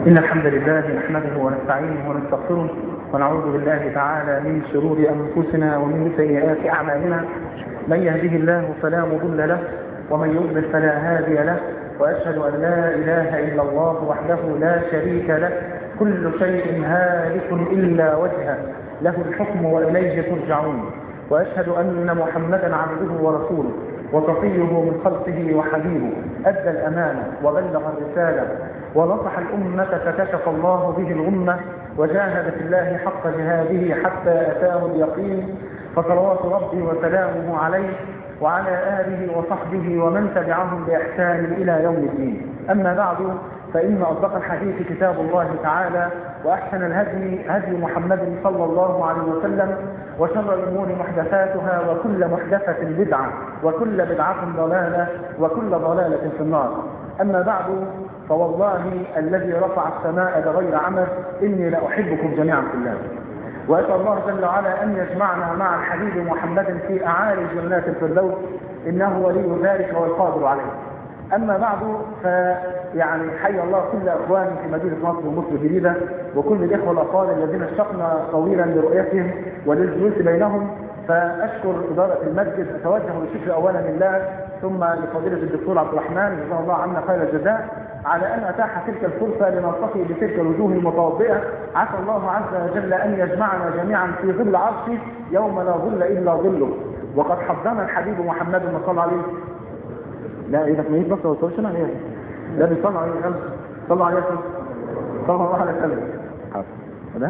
إن الحمد لله نحمده ونستعينه ونستغفره ونعوذ بالله تعالى من شرور أنفسنا ومن سيئات أعمالنا من يهده الله فلا مضل له ومن يضلل فلا هادي له وأشهد أن لا إله إلا الله وحده لا شريك له كل شيء هالك إلا وجهه له الحكم وإليه ترجعون وأشهد أن محمدا عبده ورسوله وصفيه من خلقه وحبيبه أدى الأمانة وبلغ الرسالة ونصح الأمة فكشف الله به الأمة وجاهد في الله حق جهاده حتى أتاه اليقين فصلوات ربي وسلامه عليه وعلى آله وصحبه ومن تبعهم بإحسان إلى يوم الدين أما بعد فإن أصدق الحديث كتاب الله تعالى وأحسن الهدي هدي محمد صلى الله عليه وسلم وشر الأمور محدثاتها وكل محدثة بدعة وكل بدعة ضلالة وكل ضلالة في النار أما بعد فوالله الذي رفع السماء بغير عمد إني لأحبكم جميعا في الله وأسأل الله جل وعلا أن يجمعنا مع الحبيب محمد في أعالي جنات الفردوس إنه ولي ذلك والقادر عليه أما بعد فيعني حي الله كل أخواني في مدينة مصر ومصر الجديدة وكل الإخوة الأفاضل الذين اشتقنا طويلا لرؤيتهم وللجلوس بينهم فأشكر إدارة المسجد أتوجه بالشكر أولا لله ثم لفضيلة الدكتور عبد الرحمن جزاه الله عنا خير الجزاء على أن أتاح تلك الفرصة لنلتقي بتلك الوجوه المتوضئة عسى الله عز وجل أن يجمعنا جميعا في ظل عرشه يوم لا ظل إلا ظله وقد حضنا الحبيب محمد صلى الله عليه لا ايه ده ميت بس وصلش انا ايه لا بيصلوا عليه خمس صلوا عليه خمس صلى الله عليه وسلم ده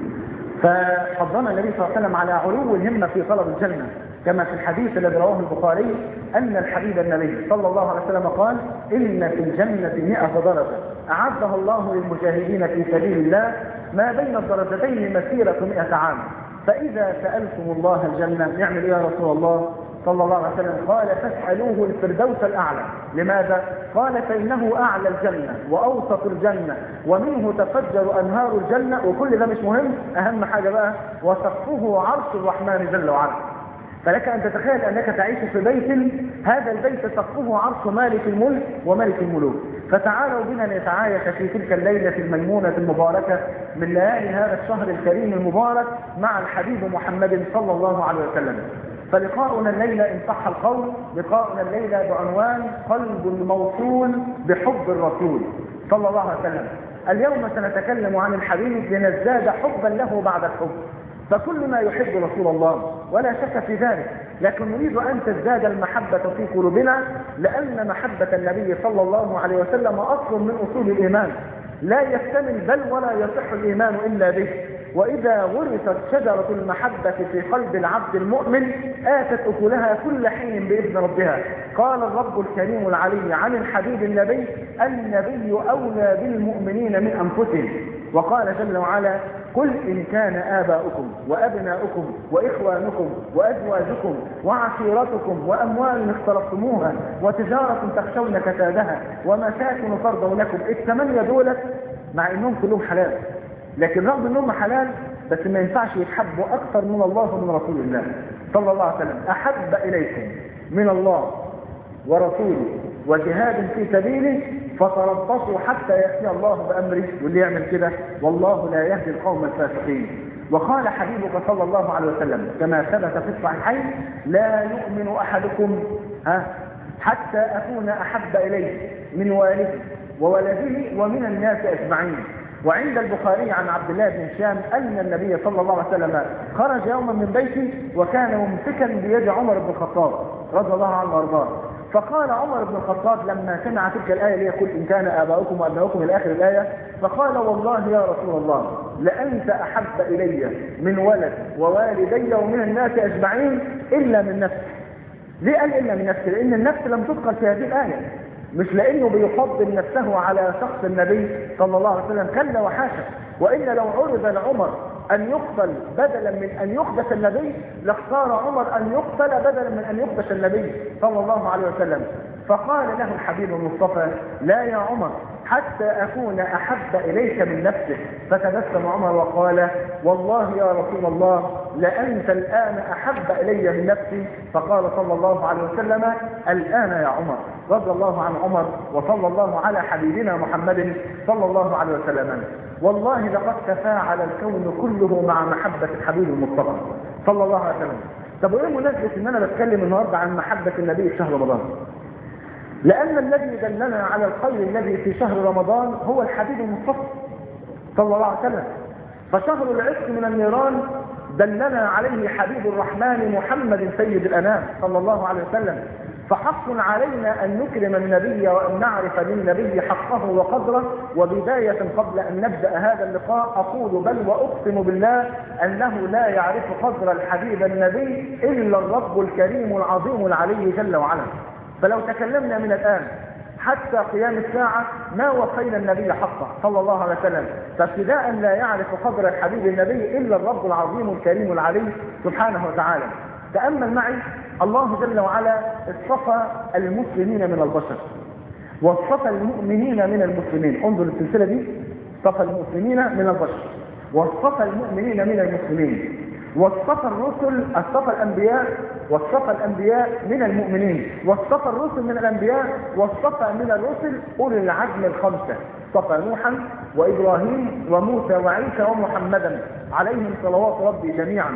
فحضنا النبي صلى الله عليه وسلم على علو الهمة في طلب الجنة كما في الحديث الذي رواه البخاري أن الحبيب النبي صلى الله عليه وسلم قال إن في الجنة مئة درجة أعدها الله للمجاهدين في سبيل الله ما بين الدرجتين مسيرة مئة عام فإذا سألتم الله الجنة نعمل إيه يا رسول الله صلى الله عليه وسلم قال فاسألوه الفردوس الأعلى لماذا؟ قال فإنه أعلى الجنة وأوسط الجنة ومنه تفجر أنهار الجنة وكل ده مش مهم أهم حاجة بقى وسقفه عرش الرحمن جل وعلا فلك أن تتخيل أنك تعيش في بيت هذا البيت سقفه عرش مالك الملك وملك الملوك فتعالوا بنا نتعايش في تلك الليلة الميمونة المباركة من ليالي هذا الشهر الكريم المبارك مع الحبيب محمد صلى الله عليه وسلم فلقاؤنا الليلة إن صح القول لقاؤنا الليلة بعنوان قلب الموصول بحب الرسول صلى الله عليه وسلم اليوم سنتكلم عن الحبيب لنزداد حبا له بعد الحب فكل ما يحب رسول الله ولا شك في ذلك لكن نريد أن تزداد المحبة في قلوبنا لأن محبة النبي صلى الله عليه وسلم أصل من أصول الإيمان لا يكتمل بل ولا يصح الإيمان إلا به وإذا غرست شجرة المحبة في قلب العبد المؤمن آتت أكلها كل حين بإذن ربها قال الرب الكريم العلي عن الحبيب النبي النبي أولى بالمؤمنين من أنفسهم وقال جل وعلا قل إن كان آباؤكم وأبناؤكم وإخوانكم وأزواجكم وعشيرتكم وأموال اقترفتموها وتجارة تخشون كسادها ومساكن ترضونكم الثمانية دولت مع إنهم كلهم حلال لكن رغم انهم حلال بس ما ينفعش يتحبوا اكثر من الله ومن رسول الله صلى الله عليه وسلم احب اليكم من الله ورسوله وجهاد في سبيله فتربصوا حتى ياتي الله بامره واللي يعمل كده والله لا يهدي القوم الفاسقين وقال حبيبك صلى الله عليه وسلم كما ثبت في الصحيحين لا يؤمن احدكم ها حتى اكون احب اليه من والده وولده ومن الناس اجمعين وعند البخاري عن عبد الله بن هشام أن النبي صلى الله عليه وسلم خرج يوما من بيته وكان ممسكا بيد عمر بن الخطاب رضي الله عنه وارضاه فقال عمر بن الخطاب لما سمع تلك الآية اللي يقول إن كان آباؤكم وأبناؤكم إلى آخر الآية فقال والله يا رسول الله لأنت أحب إلي من ولد ووالدي ومن الناس أجمعين إلا من نفسي ليه قال إلا من نفسي لأن النفس لم تذكر في هذه الآية مش لانه بيفضل نفسه على شخص النبي صلى الله عليه وسلم كلا وحاشا والا لو عرض لعمر ان يقتل بدلا من ان يقدس النبي لاختار عمر ان يقتل بدلا من ان يقدس النبي صلى الله عليه وسلم فقال له الحبيب المصطفى لا يا عمر حتى أكون أحب إليك من نفسك فتبسم عمر وقال والله يا رسول الله لأنت الآن أحب إلي من نفسي فقال صلى الله عليه وسلم الآن يا عمر رضي الله عن عمر وصلى الله على حبيبنا محمد صلى الله عليه وسلم والله لقد تفاعل الكون كله مع محبة الحبيب المصطفى صلى الله عليه وسلم طب وايه مناسبة ان انا بتكلم النهاردة عن محبة النبي في شهر رمضان لان الذي دلنا على الخير الذي في شهر رمضان هو الحبيب المصطفى صلى الله عليه وسلم فشهر العشق من النيران دلنا عليه حبيب الرحمن محمد سيد الانام صلى الله عليه وسلم فحق علينا أن نكرم النبي وأن نعرف للنبي حقه وقدره وبداية قبل أن نبدأ هذا اللقاء أقول بل وأقسم بالله أنه لا يعرف قدر الحبيب النبي إلا الرب الكريم العظيم العلي جل وعلا فلو تكلمنا من الآن حتى قيام الساعة ما وفينا النبي حقه صلى الله عليه وسلم فابتداء لا يعرف قدر الحبيب النبي إلا الرب العظيم الكريم العلي سبحانه وتعالى تأمل معي الله جل وعلا اصطفى المسلمين من البشر واصطفى المؤمنين من المسلمين انظر السلسلة دي اصطفى المسلمين من البشر واصطفى المؤمنين من المسلمين واصطفى الرسل اصطفى الانبياء واصطفى الانبياء من المؤمنين واصطفى الرسل من الانبياء واصطفى من الرسل اولي العزم الخمسه اصطفى نوحا وابراهيم وموسى وعيسى ومحمدا عليهم صلوات ربي جميعا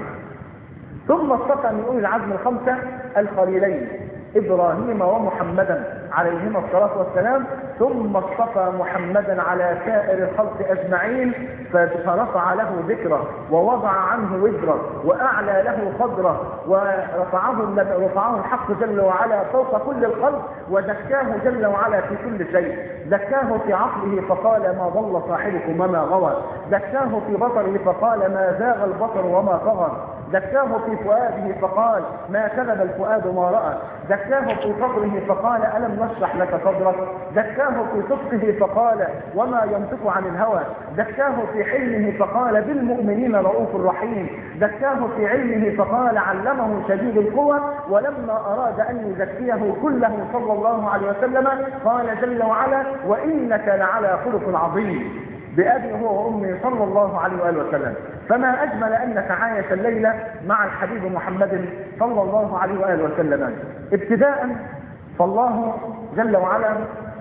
ثم اصطفى من اولي العزم الخمسه الخليلين ابراهيم ومحمدا عليهما الصلاه والسلام ثم اصطفى محمدا على سائر الخلق اجمعين فرفع له ذكره ووضع عنه وزره واعلى له قدره ورفعه رفعه الحق جل وعلا فوق كل الخلق وزكاه جل وعلا في كل شيء زكاه في عقله فقال ما ضل صاحبكم وما غوى زكاه في بصره فقال ما زاغ البصر وما طغى زكاه في فؤاده فقال ما كذب الفؤاد ما رأى زكاه في صدره فقال ألم نشرح لك صدرك زكاه في صدقه فقال وما ينطق عن الهوى زكاه في حلمه فقال بالمؤمنين رؤوف رحيم زكاه في علمه فقال علمه شديد القوى ولما أراد أن يزكيه كله صلى الله عليه وسلم قال جل وعلا وإنك لعلى خلق عظيم بأبي هو وأمي صلى الله عليه وآله وسلم فما أجمل أنك عايش الليلة مع الحبيب محمد صلى الله عليه وآله وسلم ابتداء فالله جل وعلا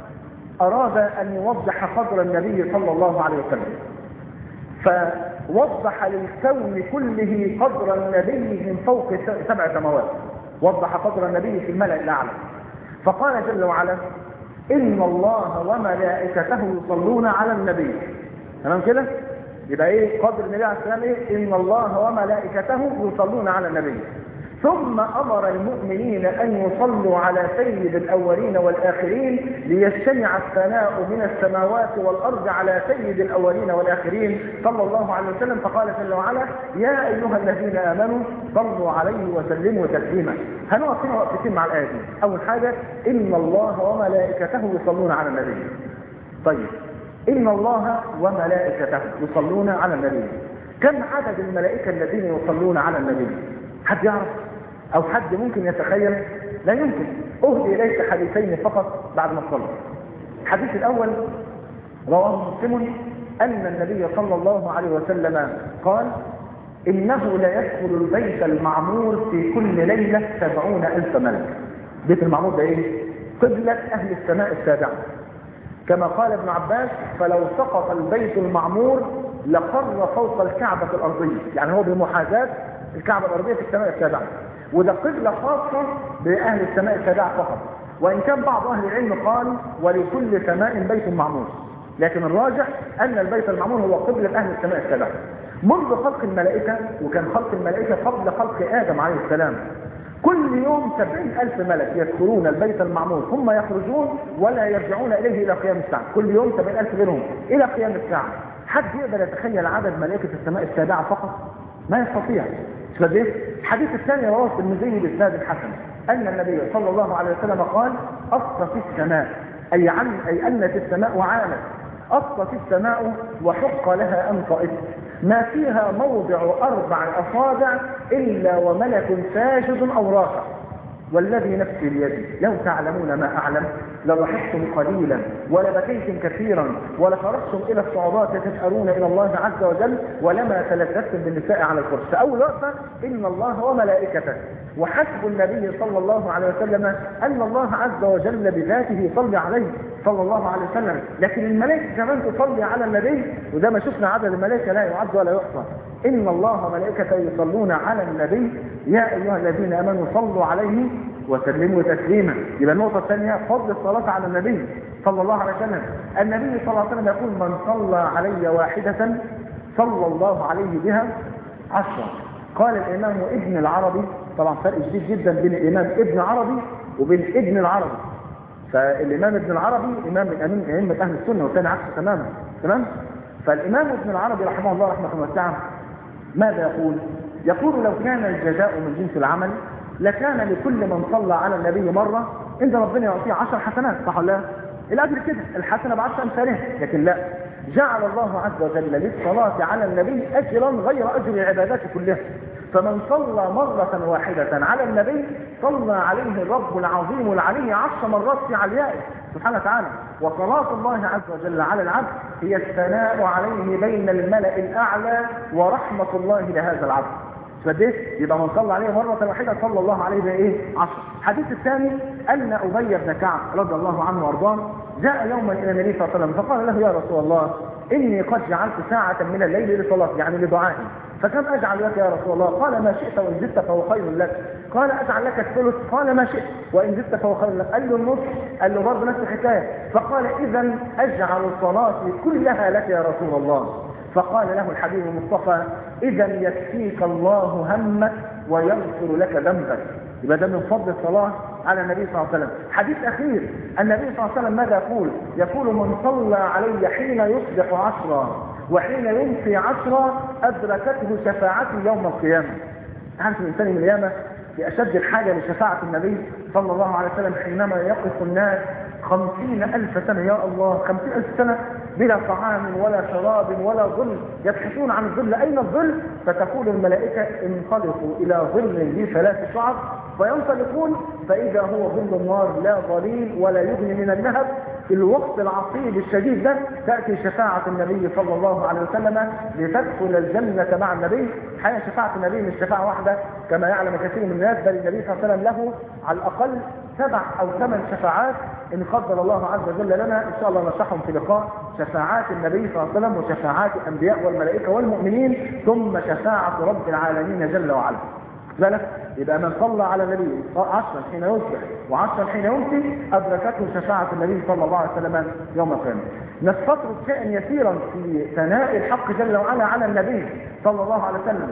أراد أن يوضح قدر النبي صلى الله عليه وسلم فوضح للكون كله قدر النبي من فوق سبع سماوات وضح قدر النبي في الملأ الأعلى فقال جل وعلا إن الله وملائكته يصلون على النبي تمام كده يبقى ايه قدر النبي عليه السلام ايه ان الله وملائكته يصلون على النبي ثم امر المؤمنين ان يصلوا على سيد الاولين والاخرين ليجتمع الثناء من السماوات والارض على سيد الاولين والاخرين صلى الله عليه وسلم فقال جل وعلا يا ايها الذين امنوا صلوا عليه وسلموا تسليما هنقف هنا وقفتين مع الايه دي اول حاجه ان الله وملائكته يصلون على النبي طيب إن الله وملائكته يصلون على النبي كم عدد الملائكة الذين يصلون على النبي حد يعرف أو حد ممكن يتخيل لا يمكن أهدي إليك حديثين فقط بعد ما تصلي الحديث الأول رواه مسلم أن النبي صلى الله عليه وسلم قال إنه لا يدخل البيت المعمور في كل ليلة سبعون ألف ملك بيت المعمور ده إيه؟ قبلة أهل السماء السابعة كما قال ابن عباس فلو سقط البيت المعمور لقر فوق الكعبة الأرضية يعني هو بمحاذاة الكعبة الأرضية في السماء السابعة وده قبلة خاصة بأهل السماء السابعة فقط وإن كان بعض أهل العلم قال ولكل سماء بيت معمور لكن الراجح أن البيت المعمور هو قبلة أهل السماء السابعة منذ خلق الملائكة وكان خلق الملائكة قبل خلق آدم عليه السلام كل يوم سبعين ألف ملك يدخلون البيت المعمور ثم يخرجون ولا يرجعون إليه إلى قيام الساعة كل يوم سبعين ألف منهم إلى قيام الساعة حد يقدر يتخيل عدد ملائكة السماء السابعة فقط ما يستطيع الحديث الثاني رواه الترمذي بإسناد الحسن أن النبي صلى الله عليه وسلم قال أصف في السماء أي عن أي أن في السماء وعانت أصف في السماء وحق لها أن طئت ما فيها موضع أربع أصابع إلا وملك ساجد أو راكع والذي نفسي بيدي لو تعلمون ما أعلم لضحكتم قليلا ولبكيتم كثيرا ولخرجتم الى الصعوبات تسالون الى الله عز وجل ولما تلذذتم بالنساء على الفرش فاول وقفه ان الله وملائكته وحسب النبي صلى الله عليه وسلم ان الله عز وجل بذاته يصلي عليه صلى الله عليه وسلم لكن الملائكه كمان تصلي على النبي وده ما شفنا عدد الملائكه لا يعد ولا يحصى ان الله وملائكته يصلون على النبي يا ايها الذين امنوا صلوا عليه وسلموا تسليما يبقى النقطة الثانية فضل الصلاة على النبي صلى الله عليه وسلم النبي صلى الله عليه وسلم يقول من صلى علي واحدة صلى الله عليه بها عشرة قال الإمام ابن العربي طبعا فرق شديد جدا بين الإمام ابن عربي وبين ابن العربي فالإمام ابن العربي إمام من أمين أئمة أهل السنة والثاني عكسه تماما تمام فالإمام ابن العربي رحمه الله رحمه الله تعالى ماذا يقول؟ يقول لو كان الجزاء من جنس العمل لكان لكل من صلى على النبي مرة عند ربنا يعطيه عشر حسنات صح ولا لا؟ الأجر كده الحسنة بعشر أمثالها لكن لا جعل الله عز وجل للصلاة على النبي أجرا غير أجر العبادات كلها فمن صلى مرة واحدة على النبي صلى عليه الرب العظيم العلي عشر مرات في عليائه سبحانه وتعالى وصلاة الله عز وجل على العبد هي الثناء عليه بين الملأ الأعلى ورحمة الله لهذا العبد فده يبقى من صلى عليه مرة واحدة صلى الله عليه بإيه؟ عشر الحديث الثاني أن أبي بن كعب رضي الله عنه وأرضاه جاء يوما إلى النبي صلى الله عليه وسلم فقال له يا رسول الله إني قد جعلت ساعة من الليل لصلاتي يعني لدعائي فكم أجعل لك يا رسول الله قال ما شئت وإن زدت فهو خير لك قال أجعل لك الثلث قال ما شئت وإن زدت فهو خير لك قال له النصف قال له برضه نفس الحكاية فقال إذا أجعل صلاتي كلها لك يا رسول الله فقال له الحبيب المصطفى إذا يكفيك الله همك ويغفر لك ذنبك يبقى ده من فضل الصلاة على النبي صلى الله عليه وسلم حديث أخير النبي صلى الله عليه وسلم ماذا يقول يقول من صلى علي حين يصبح عشرا وحين يمسي عشرا أدركته شفاعتي يوم القيامة عارف الإنسان من القيامة في أشد الحاجة لشفاعة النبي صلى الله عليه وسلم حينما يقف الناس خمسين ألف سنة يا الله خمسين ألف سنة بلا طعام ولا شراب ولا ظل يبحثون عن الظل أين الظل فتقول الملائكة انطلقوا إلى ظل ذي ثلاث شعب فينطلقون فإذا هو ظل النار لا ظليل ولا يغني من اللهب في الوقت العصيب الشديد ده تأتي شفاعة النبي صلى الله عليه وسلم لتدخل الجنة مع النبي حقيقة شفاعة النبي مش شفاعة واحدة كما يعلم كثير من الناس بل النبي صلى الله عليه وسلم له على الأقل سبع أو ثمان شفاعات إن قدر الله عز وجل لنا إن شاء الله نشرحهم في لقاء شفاعات النبي صلى الله عليه وسلم وشفاعات الأنبياء والملائكة والمؤمنين ثم شفاعة رب العالمين جل وعلا بالك يبقى من صلى على النبي عشرا حين يصبح وعشرا حين يمسي أدركته شفاعة النبي صلى الله عليه وسلم يوم القيامة نستطرد شيئا يسيرا في ثناء الحق جل وعلا على النبي صلى الله عليه وسلم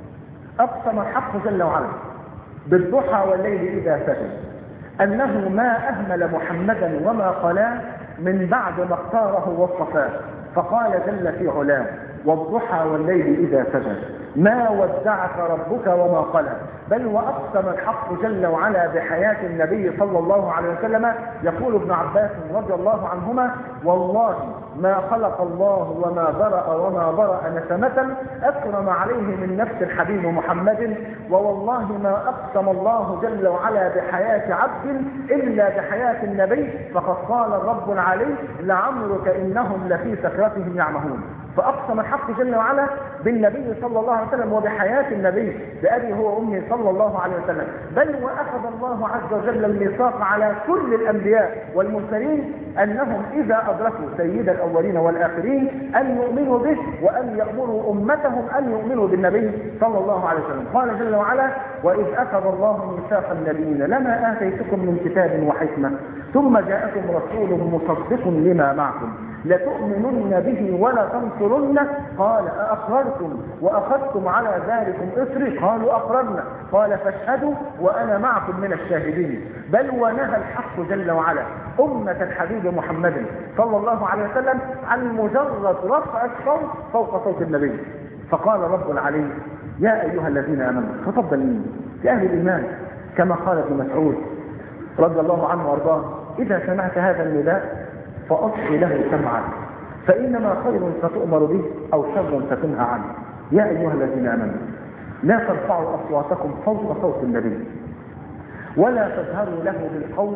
أقسم الحق جل وعلا بالضحى والليل إذا سجد أنه ما أهمل محمدا وما قلاه من بعد ما اختاره واصطفاه فقال جل في علاه والضحى والليل إذا سجد ما ودعك ربك وما قلى بل وأقسم الحق جل وعلا بحياة النبي صلى الله عليه وسلم يقول ابن عباس رضي الله عنهما والله ما خلق الله وما برأ وما برأ نسمة أكرم عليه من نفس الحبيب محمد ووالله ما أقسم الله جل وعلا بحياة عبد إلا بحياة النبي فقد قال الرب العلي لعمرك إنهم لفي سكرتهم يعمهون فأقسم الحق جل وعلا بالنبي صلى الله عليه وسلم وبحياة النبي بأبي هو أمه صلى الله عليه وسلم بل وأخذ الله عز وجل الميثاق على كل الأنبياء والمرسلين أنهم إذا أدركوا سيد الأولين والآخرين أن يؤمنوا به وأن يأمروا أمتهم أن يؤمنوا بالنبي صلى الله عليه وسلم قال جل وعلا وإذ أخذ الله ميثاق النبيين لما آتيتكم من كتاب وحكمة ثم جاءكم رسول مصدق لما معكم لتؤمنن به ولا تنصرنه قال أأقررتم وأخذتم على ذلكم إصري قالوا أقررنا قال فاشهدوا وأنا معكم من الشاهدين بل ونهى الحق جل وعلا أمة الحبيب محمد صلى الله عليه وسلم عن مجرد رفع الصوت فوق صوت النبي فقال رب العلي يا أيها الذين آمنوا تفضل مين في أهل الإيمان كما قال ابن مسعود رضي الله عنه وارضاه إذا سمعت هذا النداء فأصغي له سمعا فإنما خير ستؤمر به أو شر ستنهى عنه يا أيها الذين آمنوا لا ترفعوا أصواتكم فوق صوت النبي ولا تجهروا له بالقول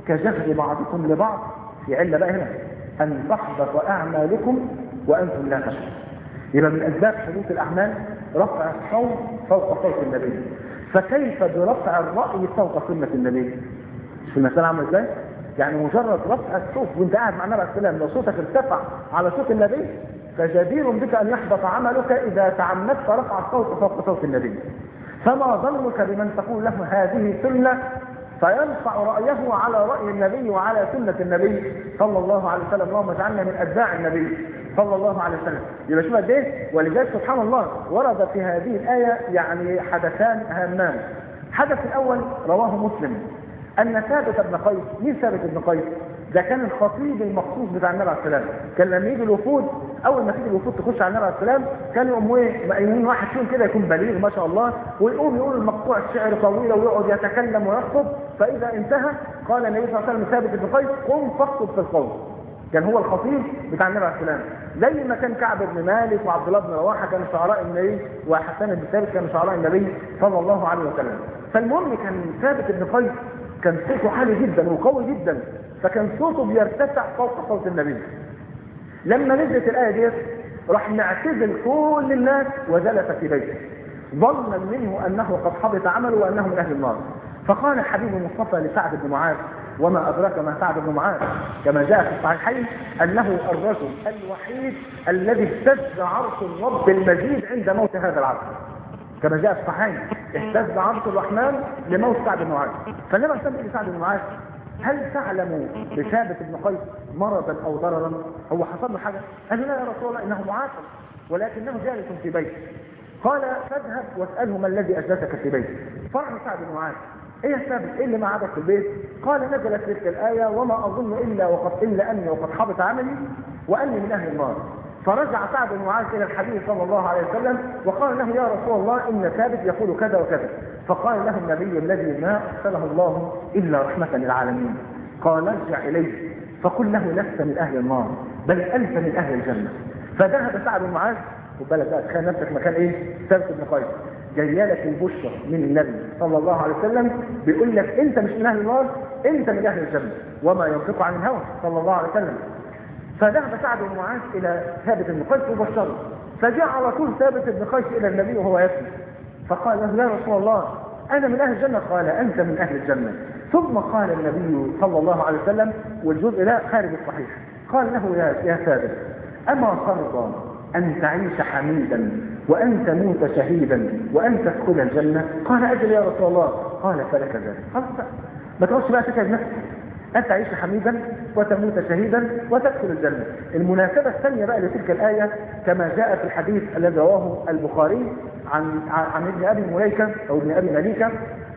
كجهل بعضكم لبعض في علة بقى هنا أن تحبط أعمالكم وأنتم لا تشعرون يبقى من أسباب حدوث الأعمال رفع الصوت فوق صوت النبي فكيف برفع الرأي فوق سنة النبي في المسألة عاملة ازاي؟ يعني مجرد رفع الصوت وانت قاعد مع النبي عليه السلام لو صوتك ارتفع على صوت النبي فجدير بك ان يحبط عملك اذا تعمدت رفع الصوت فوق صوت النبي فما ظنك بمن تقول له هذه سنه فيرفع رأيه على رأي النبي وعلى سنة النبي صلى الله عليه وسلم اللهم اجعلنا من أتباع النبي صلى الله عليه وسلم يبقى شوف قد ايه ولذلك سبحان الله ورد في هذه الآية يعني حدثان هامان الحدث الأول رواه مسلم أن ثابت بن قيس مين ثابت بن قيس؟ ده كان الخطيب المخصوص بتاع النبي عليه السلام كان لما يجي الوفود اول ما تيجي الوفود تخش على النبي عليه السلام كان يقوم ايه مقيمين واحد فيهم كده يكون بليغ ما شاء الله ويقوم يقول المقطوع الشعر طويله ويقعد يتكلم ويخطب فاذا انتهى قال النبي صلى الله عليه وسلم ثابت بن قيس قم فاخطب في القوم كان هو الخطيب بتاع النبي عليه السلام زي ما كان كعب بن مالك وعبد الله بن رواحه كانوا شعراء النبي وحسان بن ثابت كانوا شعراء النبي صلى الله عليه وسلم فالمهم كان ثابت بن قيس كان صوته عالي جدا وقوي جدا فكان صوته بيرتفع فوق صوت النبي لما نزلت الآية ديت راح معتزل كل الناس وجلس في بيته ظنا منه أنه قد حبط عمله وأنه من أهل النار فقال حبيب المصطفى لسعد بن معاذ وما أدراك ما سعد بن معاذ كما جاء في الصحيحين أنه الرجل الوحيد الذي اهتز عرش الرب المجيد عند موت هذا العبد كما جاء في الصحيحين اهتز عرش الرحمن لموت سعد بن معاذ فلما سمع لسعد بن معاذ هل تعلم بثابت بن قيس مرضا او ضررا هو حصل له حاجه قال لا يا رسول الله انه معافى ولكنه جالس في بيته قال فاذهب واساله ما الذي اجلسك في بيته فرح سعد بن معاذ ايه يا ثابت ايه اللي معادك في البيت قال نزلت تلك الايه وما اظن الا وقد الا اني وقد حبط عملي واني من اهل النار فرجع سعد بن معاذ الى الحبيب صلى الله عليه وسلم وقال له يا رسول الله ان ثابت يقول كذا وكذا فقال له النبي الذي ما ارسله الله الا رحمه للعالمين قال ارجع اليه فقل له لست من اهل النار بل انت من اهل الجنه فذهب سعد بن معاذ خد بالك بقى تخيل نفسك مكان ايه؟ ثابت بن قيس جايه لك البشرى من النبي صلى الله عليه وسلم بيقول لك انت مش من اهل النار انت من اهل الجنه وما ينطق عن الهوى صلى الله عليه وسلم فذهب سعد بن معاذ الى ثابت بن قيس وبشره فجاء على طول ثابت بن قيس الى النبي وهو يبكي فقال له يا رسول الله انا من اهل الجنه قال انت من اهل الجنه ثم قال النبي صلى الله عليه وسلم والجزء ده خارج الصحيح قال له يا يا ثابت اما ترضى ان تعيش حميدا وان تموت شهيدا وان تدخل الجنه قال اجل يا رسول الله قال فلك ذلك خلاص ما تقعدش بقى تتعب نفسك أن تعيش حميدا وتموت شهيدا وتدخل الجنة المناسبة الثانية بقى لتلك الآية كما جاء في الحديث الذي رواه البخاري عن عن ابن أبي مليكة أو ابن أبي مليكة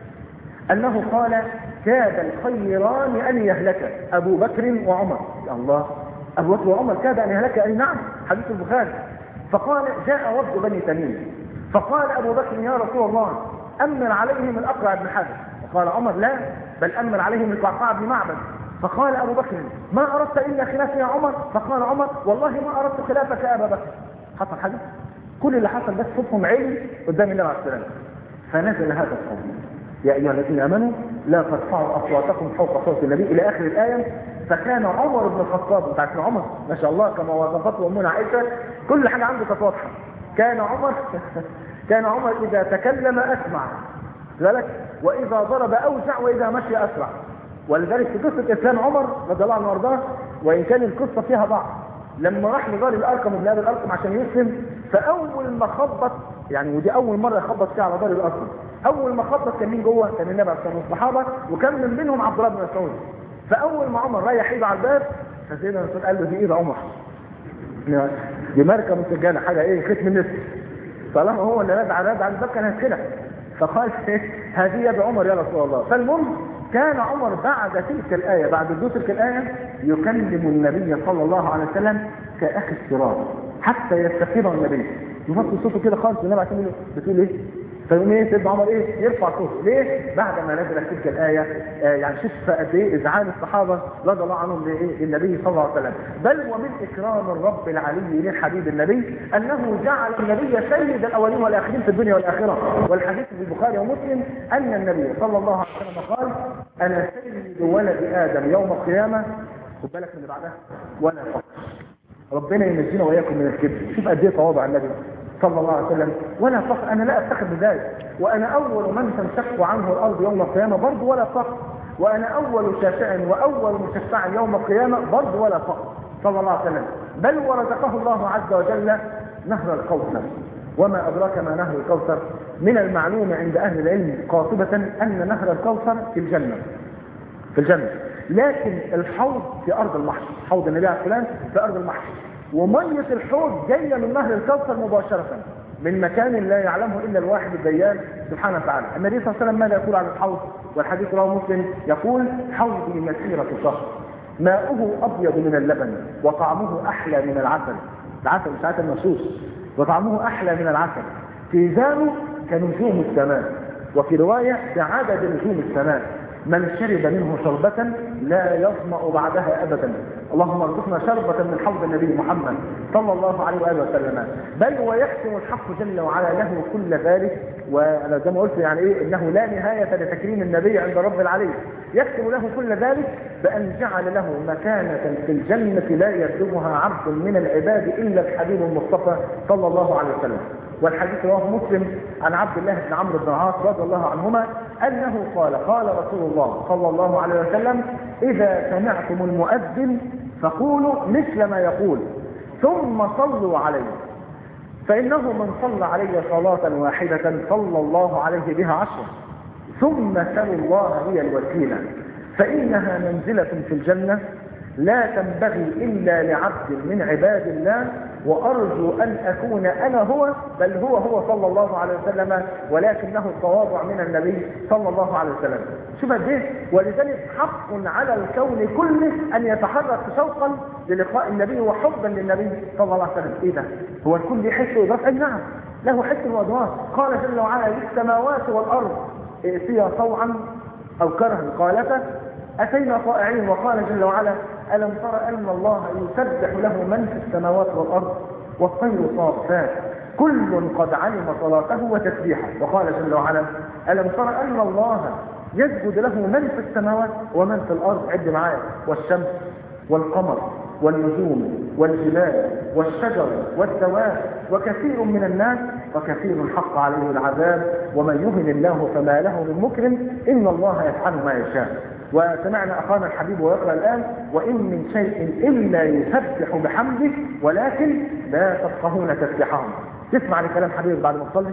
أنه قال كاد الخيران أن يهلك أبو بكر وعمر يا الله أبو بكر وعمر كاد أن يهلك أي نعم حديث البخاري فقال جاء وفد بني تميم فقال أبو بكر يا رسول الله أمن عليهم الأقرع بن حاتم قال عمر لا بل أمن عليهم القعقاع بن معبد فقال أبو بكر ما أردت إلا خلافي يا عمر فقال عمر والله ما أردت خلافك يا أبا بكر حصل حاجة كل اللي حصل بس صوتهم عالي قدام النبي عليه السلام فنزل هذا القول يا أيها الذين آمنوا لا ترفعوا أصواتكم فوق صوت النبي إلى آخر الآية فكان عمر بن الخطاب انت عارفين عمر ما شاء الله كما وصفته أمنا عائشة كل حاجة عنده كانت واضحة كان عمر كان عمر إذا تكلم أسمع ذلك وإذا ضرب أوسع وإذا مشي أسرع ولذلك في قصة إسلام عمر رضي الله عنه وارضاه وإن كان القصة فيها ضعف لما راح لدار الأرقم ابن أبي الأرقم عشان يسلم فأول ما خبط يعني ودي أول مرة يخبط فيها على دار الأرقم أول ما خبط كان مين جوه؟ كان النبي عليه الصلاة والصحابة وكان من بينهم عبد الله بن مسعود فأول ما عمر رايح ايده على الباب فسيدنا الرسول قال له دي ايد عمر دي ماركة مسجلة حاجة ايه ختم النسر طالما هو اللي رد على رد على الباب كان هيدخلها فقال هذه يد عمر يا رسول الله فالمهم كان عمر بعد تلك الآية بعد وجود تلك الآية يكلم النبي صلى الله عليه وسلم كأخي الصراط حتى يستفيده النبي يفصل صوته كده خالص والنبي عشان بتقول ايه فيقوم ايه سيدنا عمر ايه يرفع صوته ليه بعد ما نزلت تلك الايه آه يعني شوف قد ايه اذعان الصحابه رضي الله عنهم لايه للنبي صلى الله عليه وسلم بل ومن اكرام الرب العلي للحبيب النبي انه جعل النبي سيد الاولين والاخرين في الدنيا والاخره والحديث في البخاري ومسلم ان النبي صلى الله عليه وسلم قال انا سيد ولد ادم يوم القيامه خد بالك من اللي بعدها ولا فقر ربنا ينجينا واياكم من الكبر شوف قد ايه تواضع النبي صلى الله عليه وسلم ولا فخر انا لا افتخر بذلك وانا اول من تنشق عنه الارض يوم القيامه برضه ولا فخر وانا اول شافع واول مشفع يوم القيامه برضه ولا فخر صلى الله عليه وسلم بل ورزقه الله عز وجل نهر الكوثر وما ادراك ما نهر الكوثر من المعلوم عند اهل العلم قاطبه ان نهر الكوثر في الجنه في الجنه لكن الحوض في ارض المحشر حوض النبي عليه السلام في ارض المحشر ومية الحوض جاية من نهر الكوثر مباشرة من مكان لا يعلمه إلا الواحد الديان سبحانه وتعالى النبي صلى الله عليه وسلم ماذا يقول عن الحوض والحديث رواه مسلم يقول حوضي مسيرة شهر ماؤه أبيض من اللبن وطعمه أحلى من العسل العسل مش عسل مشوش وطعمه أحلى من العسل ميزانه كنجوم السماء وفي رواية بعدد نجوم السماء من شرب منه شربة لا يظمأ بعدها أبدا اللهم ارزقنا شربة من حوض النبي محمد صلى الله عليه وآله وسلم بل ويحسن الحق جل وعلا له كل ذلك وأنا زي ما قلت يعني إيه إنه لا نهاية لتكريم النبي عند رب العالمين يكتب له كل ذلك بأن جعل له مكانة في الجنة لا يبلغها عبد من العباد إلا الحبيب المصطفى صلى الله عليه وسلم والحديث رواه مسلم عن عبد الله بن عمرو بن العاص رضي الله عنهما انه قال قال رسول الله صلى الله عليه وسلم اذا سمعتم المؤذن فقولوا مثل ما يقول ثم صلوا عليه فانه من صلى علي صلاه واحده صلى الله عليه بها عشرا ثم سلوا الله لي الوسيله فانها منزله في الجنه لا تنبغي إلا لعبد من عباد الله وأرجو أن أكون أنا هو بل هو هو صلى الله عليه وسلم ولكنه التواضع من النبي صلى الله عليه وسلم شوف قد ايه ولذلك حق على الكون كله أن يتحرك شوقا للقاء النبي وحبا للنبي صلى الله عليه وسلم إيه ده؟ هو الكل يحس وإضافة أي نعم له حس وأدوار قال جل وعلا للسماوات والأرض ائتيا طوعا أو كرها قالتا أتينا طائعين وقال جل وعلا ألم تر أن الله يسبح له من في السماوات والأرض والطير صافات كل قد علم صلاته وتسبيحه وقال جل وعلا ألم تر أن الله يسجد له من في السماوات ومن في الأرض عد معايا والشمس والقمر والنجوم والجبال والشجر والدواب وكثير من الناس وكثير حق عليه العذاب ومن يهن الله فما له من مكرم إن الله يفعل ما يشاء وسمعنا أخانا الحبيب ويقرأ الآن وإن من شيء إلا يسبح بحمده ولكن لا تفقهون تسبحهم تسمع لكلام حبيبك بعد ما تصلي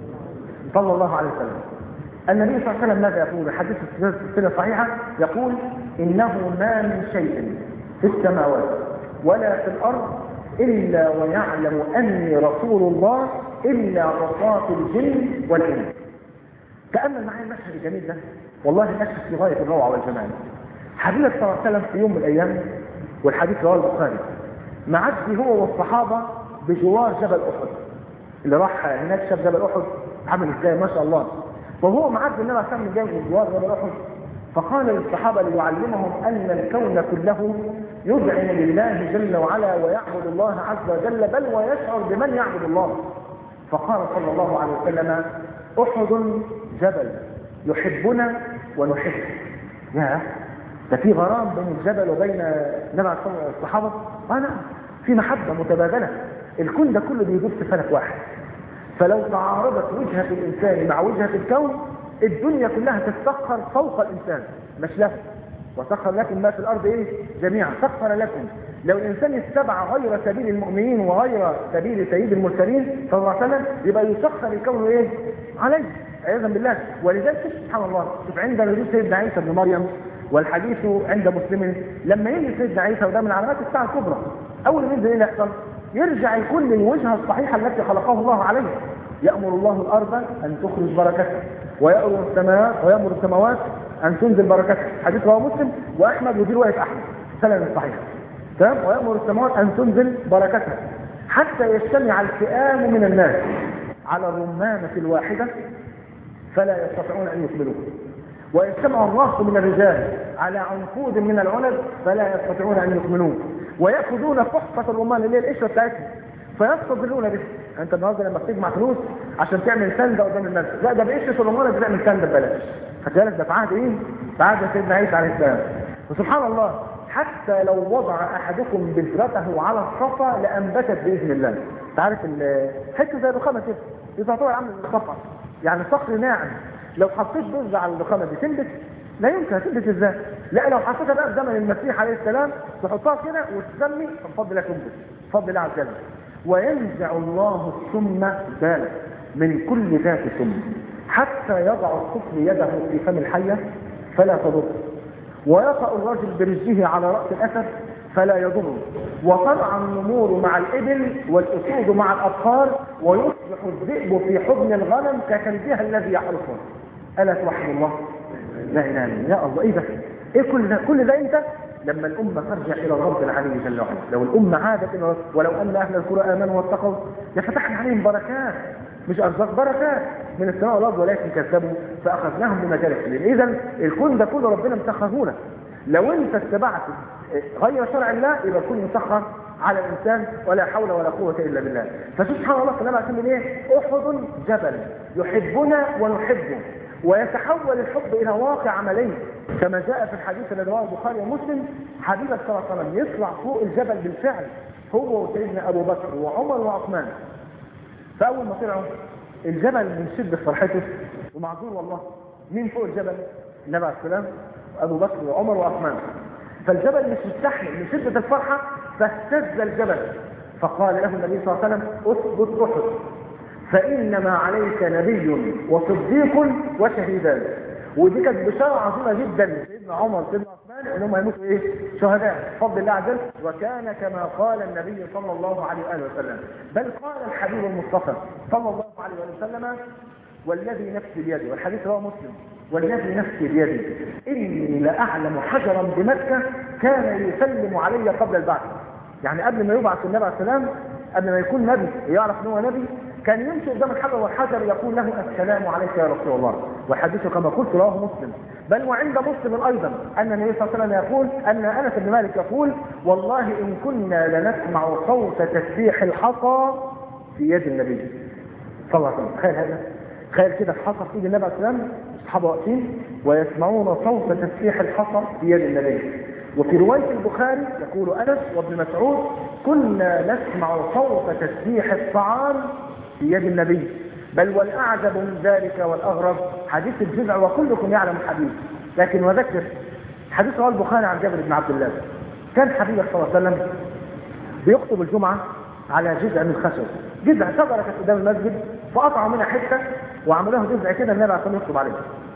صلى الله عليه وسلم النبي صلى الله عليه وسلم ماذا يقول الحديث السنة الصحيحة يقول إنه ما من شيء في السماوات ولا في الأرض إلا ويعلم أني رسول الله إلا عصاة الجن والإنس تأمل معي المشهد الجميل ده والله مشهد في غاية الروعة والجمال حبيبك صلى الله عليه وسلم في يوم من الأيام والحديث رواه البخاري معدي هو والصحابة بجوار جبل أحد اللي راح هناك شاف جبل أحد عامل ازاي ما شاء الله وهو معدي النبي صلى الله عليه وسلم جوار جبل أحد فقال للصحابة ليعلمهم أن الكون كله يذعن لله جل وعلا ويعبد الله عز وجل بل ويشعر بمن يعبد الله فقال صلى الله عليه وسلم أحد جبل يحبنا ونحبه يا ده في غرام بين الجبل وبين نبع الصحابة آه نعم في محبة متبادلة الكون ده كله بيدور في فلك واحد فلو تعارضت وجهة الإنسان مع وجهة الكون الدنيا كلها تتسخر فوق الإنسان مش له وسخر لكم ما في الأرض إيه جميعا سخر لكم لو الإنسان اتبع غير سبيل المؤمنين وغير سبيل سيد المرسلين صلى الله عليه وسلم يبقى يسخر الكون إيه عليه عياذا بالله ولذلك سبحان الله شوف عند نزول سيدنا عيسى بن مريم والحديث عند مسلم لما يجي سيدنا عيسى وده من علامات الساعه الكبرى اول ما ينزل ايه اللي يحصل؟ يرجع يكون للوجهه الصحيحه التي خلقه الله عليها يامر الله الارض ان تخرج بركتها ويامر السماوات ويامر السماوات ان تنزل بركتها حديث رواه مسلم واحمد ودي روايه احمد سند صحيح تمام ويامر السماوات ان تنزل بركتها حتى يجتمع الفئام من الناس على الرمانه الواحده فلا يستطيعون أن يكملوه وإن سمع الرهط من الرجال على عنقود من العنب فلا يستطيعون أن يكملوه ويأخذون فحفة الرمان اللي هي القشرة بتاعتهم فيستظلون به انت النهارده لما بتجمع فلوس عشان تعمل سنده قدام الناس لا ده بقشرة الرمان بتعمل سنده ببلاش خد بالك ده في عهد ايه؟ في عهد سيدنا عيسى عليه السلام وسبحان الله حتى لو وضع احدكم بذرته على الصفا لانبتت باذن الله انت عارف حته زي الرخامه كده دي تعتبر عامل الصفا يعني صخر ناعم لو حطيت بذره على الرخامه دي تنبت لا يمكن هتنبت ازاي لا لو حطيتها بقى في زمن المسيح عليه السلام تحطها كده وتسمي فبفضل الله تنبت بفضل الله عز وجل وينزع الله السم ذلك من كل ذات سم حتى يضع الطفل يده في فم الحيه فلا تضر ويطأ الرجل برجله على رأس الأسد فلا يضر وطلع النمور مع الإبل والأسود مع الأبقار ويصبح الذئب في حضن الغنم ككلبها الذي يحرسه ألا توحد الله لا إله إلا يا الله إيه ده إيه كل ده كل ده إمتى لما الأمة ترجع إلى الرب العلي جل وعلا لو الأمة عادت إلى ولو أن أهل القرى آمنوا واتقوا لفتحنا عليهم بركات مش أرزاق بركات من السماء والأرض ولكن كذبوا فأخذناهم بما كانوا يكسبون إذا الكون ده كله ربنا مسخره لك لو أنت اتبعت غير شرع الله يبقى الكون مسخر على الإنسان ولا حول ولا قوة إلا بالله فسبحان الله سلام عليكم إيه أحد جبل يحبنا ونحبه ويتحول الحب إلى واقع عملي كما جاء في الحديث الذي رواه البخاري ومسلم حبيبك صلى الله عليه وسلم يطلع فوق الجبل بالفعل هو وسيدنا أبو بكر وعمر وعثمان فأول ما طلعوا الجبل من شدة فرحته ومعذور والله مين فوق الجبل؟ النبي عليه السلام أبو بكر وعمر وعثمان فالجبل مش مستحمل من شدة الفرحة فاهتز الجبل فقال له النبي صلى الله عليه وسلم اثبت احد فإنما عليك نبي وصديق وشهيدان ودي كانت بشارة عظيمة جدا سيدنا عمر سيدنا عثمان انهم هيموتوا ايه؟ شهداء بفضل الله عز وجل وكان كما قال النبي صلى الله عليه واله وسلم بل قال الحبيب المصطفى صلى الله عليه واله وسلم والذي نفسي بيده والحديث رواه مسلم والذي نفسي بيده اني لاعلم حجرا بمكه كان يسلم علي قبل البعث يعني قبل ما يبعث النبي عليه السلام قبل ما يكون نبي يعرف ان هو نبي كان يمشي قدام الحجر والحجر يقول له السلام عليك يا رسول الله والحديث كما قلت رواه مسلم بل وعند مسلم ايضا ان النبي صلى الله عليه وسلم يقول ان انس بن مالك يقول والله ان كنا لنسمع صوت تسبيح الحصى في يد النبي صلى الله عليه وسلم تخيل هذا تخيل كده الحصى في ايد النبي عليه السلام الصحابه واقفين ويسمعون صوت تسبيح الحصى في يد النبي وفي رواية البخاري يقول أنس وابن مسعود كنا نسمع صوت تسبيح الطعام في يد النبي بل والأعجب من ذلك والأغرب حديث الجزع وكلكم يعلم الحديث لكن وذكر حديث رواه البخاري عن جابر بن عبد الله كان حبيبك صلى الله عليه وسلم بيخطب الجمعة على جزء من خشب جزء شجرة كانت قدام المسجد فقطعوا منها حتة وعملوها جزء كده النبي عشان يخطب عليه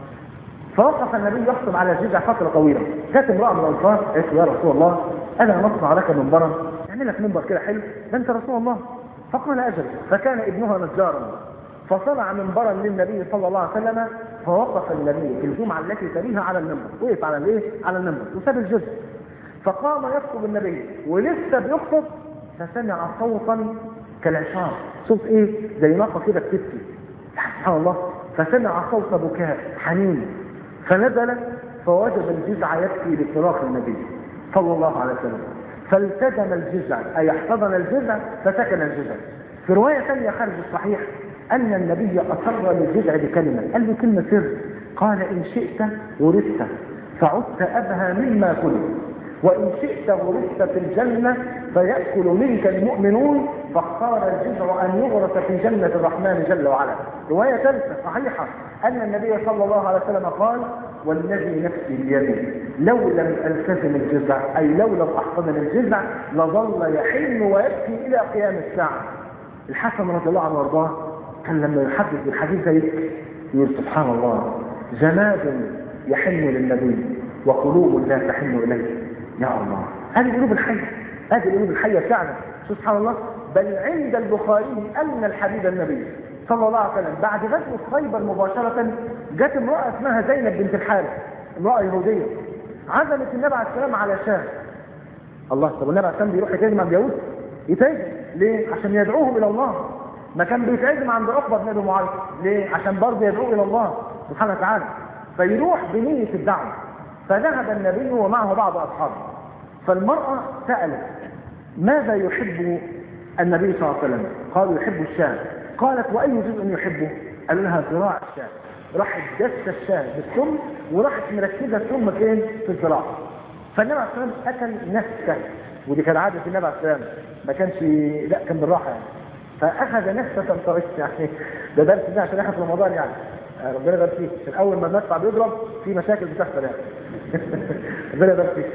فوقف النبي يخطب على جزع فترة طويلة جت امرأة من الأنصار قالت يا رسول الله أنا نصنع لك منبرا اعمل لك منبر كده حلو ده أنت رسول الله فقال أجل فكان ابنها نجارا فصنع منبرا للنبي صلى الله عليه وسلم فوقف النبي في الجمعة التي تليها على المنبر وقف على الايه؟ على المنبر وساب الجزء فقام يخطب النبي ولسه بيخطب فسمع صوتا كالعشار صوت ايه زي نقطة كده بتبكي سبحان الله فسمع صوت بكاء حنين فنزل فوجد الجزع يبكي لفراق النبي صلى الله عليه وسلم فالتزم الجزع أي احتضن الجزع فسكن الجزع في رواية ثانية خارج الصحيح أن النبي أصر للجزع بكلمة قال له كلمة سر قال إن شئت ورثت فعدت أبهى مما كنت وإن شئت ورثت في الجنة فيأكل منك المؤمنون فاختار الجزع أن يغرس في جنة الرحمن جل وعلا رواية ثالثة صحيحة أن النبي صلى الله عليه وسلم قال والذي نفسي بيده لو لم ألتزم الجزع أي لو لم أحتضن الجزع لظل يحن ويبكي إلى قيام الساعة الحسن رضي الله عنه وارضاه كان لما يحدث بالحديث ده يقول سبحان الله جماد يحن للنبي وقلوب لا تحن إليه يا الله هذه القلوب الحية هذه القلوب الحية فعلا سبحان الله بل عند البخاري أن الحبيب النبي صلى الله عليه وسلم بعد غزوة خيبر مباشرة جت امرأة اسمها زينب بنت الحارث امرأة يهودية عزمت النبي عليه السلام على شاه الله طب النبي عليه السلام بيروح يتهجم على اليهود يتهجم ليه؟ عشان يدعوهم إلى الله ما كان بيتعزم عند عقبة بن أبي معيط ليه؟ عشان برضه يدعو إلى الله سبحانه وتعالى فيروح بنية الدعوة فذهب النبي ومعه بعض أصحابه فالمرأة سألت ماذا يحب النبي صلى الله عليه وسلم قالوا يحب الشاه قالت وأي جزء يحبه قال لها ذراع الشاه راحت دست الشاه بالثم وراحت مركزة الثم فين في الذراع فالنبي عليه الصلاة والسلام أكل نفسه ودي كان عادة النبي عليه الصلاة والسلام ما كانش لا كان بالراحة يعني فأخذ نفسة طريقة يعني ده درس ده عشان احنا في رمضان يعني ربنا يبارك فيك عشان أول ما المدفع بيضرب في مشاكل بتحصل يعني ربنا يبارك فيك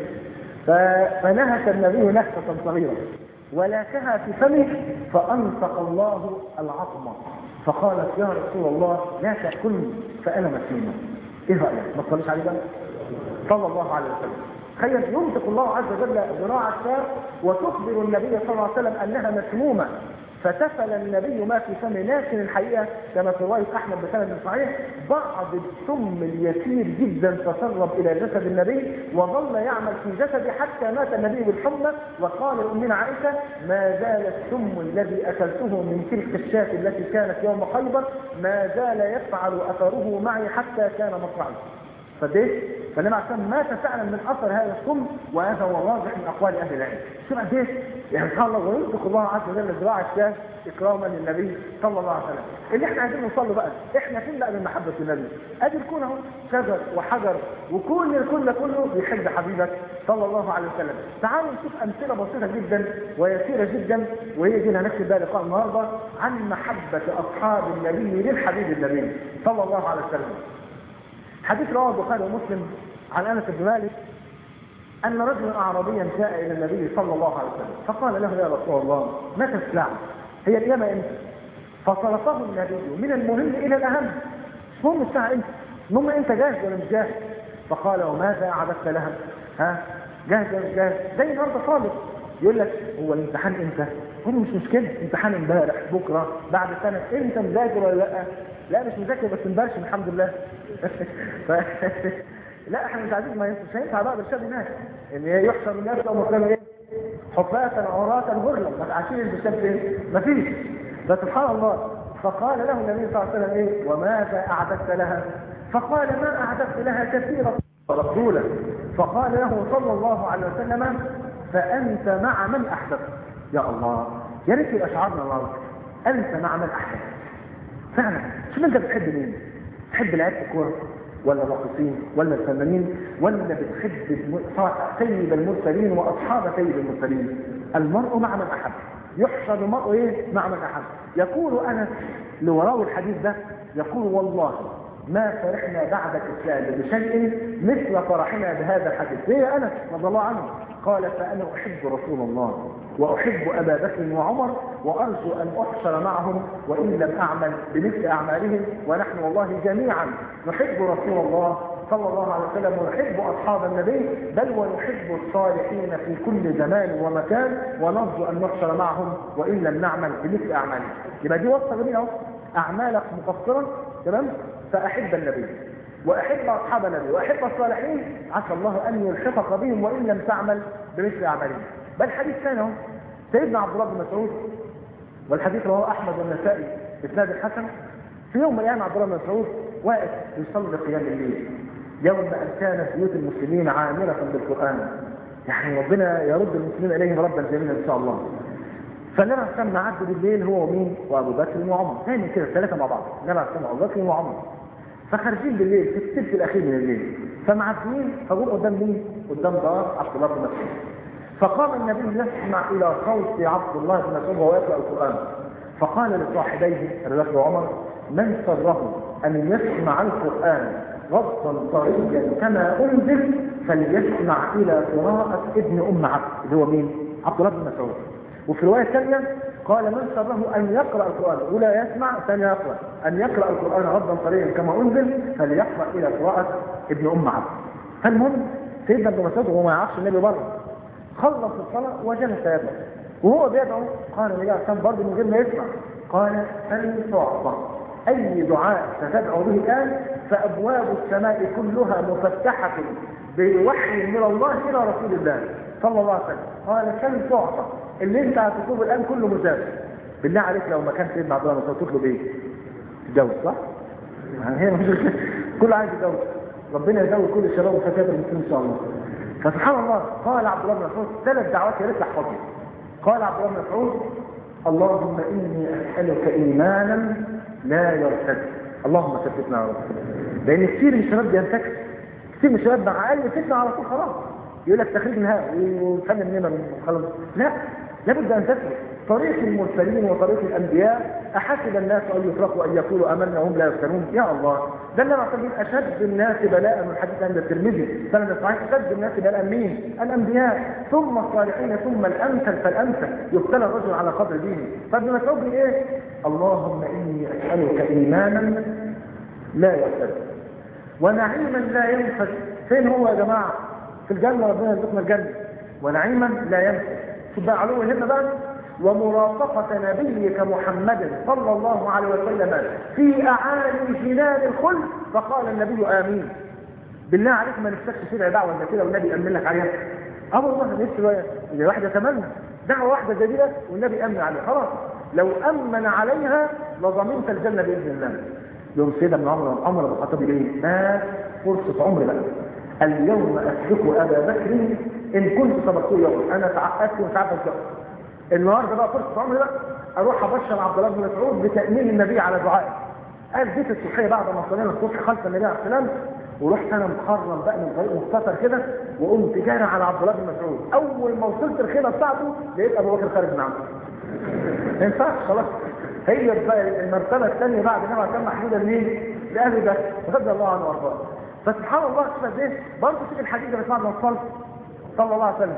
فنهك النبي نفسة صغيرة ولكها في فمه فأنطق الله العظمة فقالت يا رسول الله لا تأكلني فأنا مسلمة إيه رأيك؟ ما تصليش عليه بقى؟ صلى الله عليه وسلم تخيل ينطق الله عز وجل ذراع الشاة وتخبر النبي صلى الله عليه وسلم أنها مسمومة فتفل النبي ما في فمه لكن الحقيقة كما في رواية أحمد بسند صحيح بعض السم اليسير جدا تسرب إلى جسد النبي وظل يعمل في جسده حتى مات النبي بالحمى وقال لأمنا عائشة ما زال السم الذي أكلته من تلك الشاة التي كانت يوم خيبر ما زال يفعل أثره معي حتى كان مصرعي فديه فالنبي عليه الصلاه مات فعلا من اثر هذا السم وهذا هو الراجح من اقوال اهل العلم شوف قد ايه يعني سبحان الله وينطق الله عز وجل ذراع الشاه اكراما للنبي صلى الله عليه وسلم اللي احنا عايزين نوصل له بقى احنا فين بقى من محبه النبي ادي الكون اهو شجر وحجر وكل الكون ده كله بيحب حبيبك صلى الله عليه وسلم تعالوا نشوف امثله بسيطه جدا ويسيره جدا وهي دي اللي هنكتب بها لقاء النهارده عن محبه اصحاب النبي للحبيب النبي صلى الله عليه وسلم حديث رواه البخاري ومسلم عن انس بن مالك ان رجلا اعرابيا جاء الى النبي صلى الله عليه وسلم فقال له يا رسول الله متى الساعه؟ هي القيامه امتى؟ فصرفه النبي من المهم الى الاهم مش مهم الساعه امتى؟ المهم انت جاهز ولا مش جاهز؟ فقال وماذا اعددت لها؟ ها؟ جاهز ولا مش جاهز؟ زي النهارده خالص يقول لك هو الامتحان امتى؟ قول مش مشكله امتحان امبارح بكره بعد سنه انت مذاكر ولا لا؟ لا مش مذاكر بس مبرشم الحمد لله ف... لا احنا مش عايزين ما مش هينفع بقى بالشاب هناك ان يحشر الناس لو مكانوا ايه حفاة عراة غرلا ما عارفين البشاب فين مفيش فسبحان الله فقال له النبي صلى الله عليه وسلم ايه وماذا اعددت لها فقال ما اعددت لها كثيرا رسولا فقال له صلى الله عليه وسلم فانت مع من احببت يا الله يا ريت يبقى شعارنا النهارده انت مع من احببت فعلا شوف انت بتحب مين تحب لعيبه الكوره ولا الراقصين ولا الفنانين ولا بتحب سيد المرسلين واصحاب سيد المرسلين المرء مع من احب يحشر المرء ايه مع من احب يقول انس لوراء الحديث ده يقول والله ما فرحنا بعد الاسلام بشيء مثل فرحنا بهذا الحديث هي انس رضي الله عنه قال فانا احب رسول الله واحب ابا بكر وعمر وارجو ان احشر معهم وان لم اعمل بمثل اعمالهم ونحن والله جميعا نحب رسول الله صلى الله عليه وسلم ونحب اصحاب النبي بل ونحب الصالحين في كل زمان ومكان ونرجو ان نحشر معهم وان لم نعمل بمثل اعمالهم يبقى دي وصفه جميله اهو اعمالك مقصره تمام فاحب النبي واحب اصحاب النبي واحب الصالحين عسى الله ان يلحقك بهم وان لم تعمل بمثل اعمالهم بل حديث ثاني اهو سيدنا عبد الله بن مسعود والحديث رواه احمد والنسائي باسناد الحسن في يوم من الايام عبد الله بن مسعود واقف يصلي قيام الليل يوم ان كانت بيوت المسلمين عامره بالقران يعني ربنا يرد المسلمين اليهم ردا جميلا ان شاء الله فالنبي عليه الصلاه عدى بالليل هو ومين؟ وابو بكر وعمر دايما كده الثلاثه مع بعض النبي عليه الصلاه ابو بكر وعمر فخارجين بالليل في الثلث الاخير من الليل فمعديين فجم قدام مين؟ قدام دار عبد الله بن مسعود فقام النبي يسمع الى صوت عبد الله بن مسعود وهو يقرا القران فقال لصاحبيه ابي بكر وعمر من سره ان يسمع القران غضا طريا كما انزل فليسمع الى قراءه ابن ام عبد اللي هو مين؟ عبد الله بن مسعود وفي روايه ثانيه قال من سره ان يقرا القران ولا يسمع ثاني يقرا ان يقرا القران غضا طريا كما انزل فليقرا الى قراءه ابن ام عبد فالمهم سيدنا ابن مسعود وهو ما يعرفش النبي بره خلص الصلاه وجلس يدعو وهو بيدعو قال النبي عليه الصلاه برضه من غير ما يسمع قال فلتعطى اي دعاء ستدعو به الان فابواب السماء كلها مفتحه بوحي من الله الى رسول الله صلى الله عليه وسلم قال فلتعطى اللي انت هتطلبه الان كله مجاب بالله عليك لو ما كان سيدنا عبد الله بن مسعود تطلب ايه؟ تتجوز صح؟ يعني هي مفيش كل عايز يتجوز ربنا يزود كل الشباب وفتيات المسلمين ان شاء الله فسبحان الله قال عبد الله بن مسعود ثلاث دعوات يا ريت تحفظهم قال عبد الله بن مسعود اللهم اني اسالك ايمانا لا يرتد اللهم ثبتنا يا رب لان كثير من الشباب بينتكس كثير من الشباب مع اقل فتنه على طول خلاص يقول لك تخريج نهائي وفن النمر خلاص لا لابد ان تثبت طريق المرسلين وطريق الانبياء احسب الناس ان يتركوا ان يقولوا امنا وهم لا يفتنون يا الله ده اللي نعتبر اشد الناس بلاء من حديث عند الترمذي سند صحيح اشد الناس بلاء مين؟ الانبياء ثم الصالحين ثم الامثل فالامثل يبتلى الرجل على قدر دينه فابن مسعود ايه؟ اللهم اني اسالك ايمانا لا يرتد ونعيما لا ينفد فين هو يا جماعه؟ في الجنه ربنا يرزقنا الجنه ونعيما لا ينفد شوف بقى علو الهمه بقى ومرافقة نبيك محمد صلى الله عليه وسلم في أعالي جنان الخلد فقال النبي آمين بالله عليك ما نفسكش تدعي دعوة زي كده والنبي يأمن لك عليها اه والله نفسي بقى إذا واحد يتمنى دعوة واحدة زي كده والنبي يأمن عليها خلاص لو أمن عليها لضمنت الجنة بإذن الله يوم سيدنا ابن عمر عمر بن الخطاب ليه؟ ما فرصة عمري بقى اليوم أسبق أبا بكر إن كنت سبقته يوم أنا تعقدت وتعبت النهارده بقى فرصه عمري بقى اروح ابشر عبد الله بن مسعود بتامين النبي على دعائه قال جيت الصبحيه بعد ما صلينا الصبح خلف النبي عليه السلام ورحت انا مخرم بقى من طريق مختصر كده وقمت جاري على عبد الله بن مسعود اول ما وصلت الخيمه بتاعته لقيت ابو بكر خارج من عنده ما ينفعش خلاص هي بقى المرتبه الثانيه بعد ما كان محمودا لمين؟ لاهل ده رضي الله عنه وارضاه فسبحان الله شوف ايه برضه شوف الحديث اللي بسمعه من الصلاه صلى الله عليه وسلم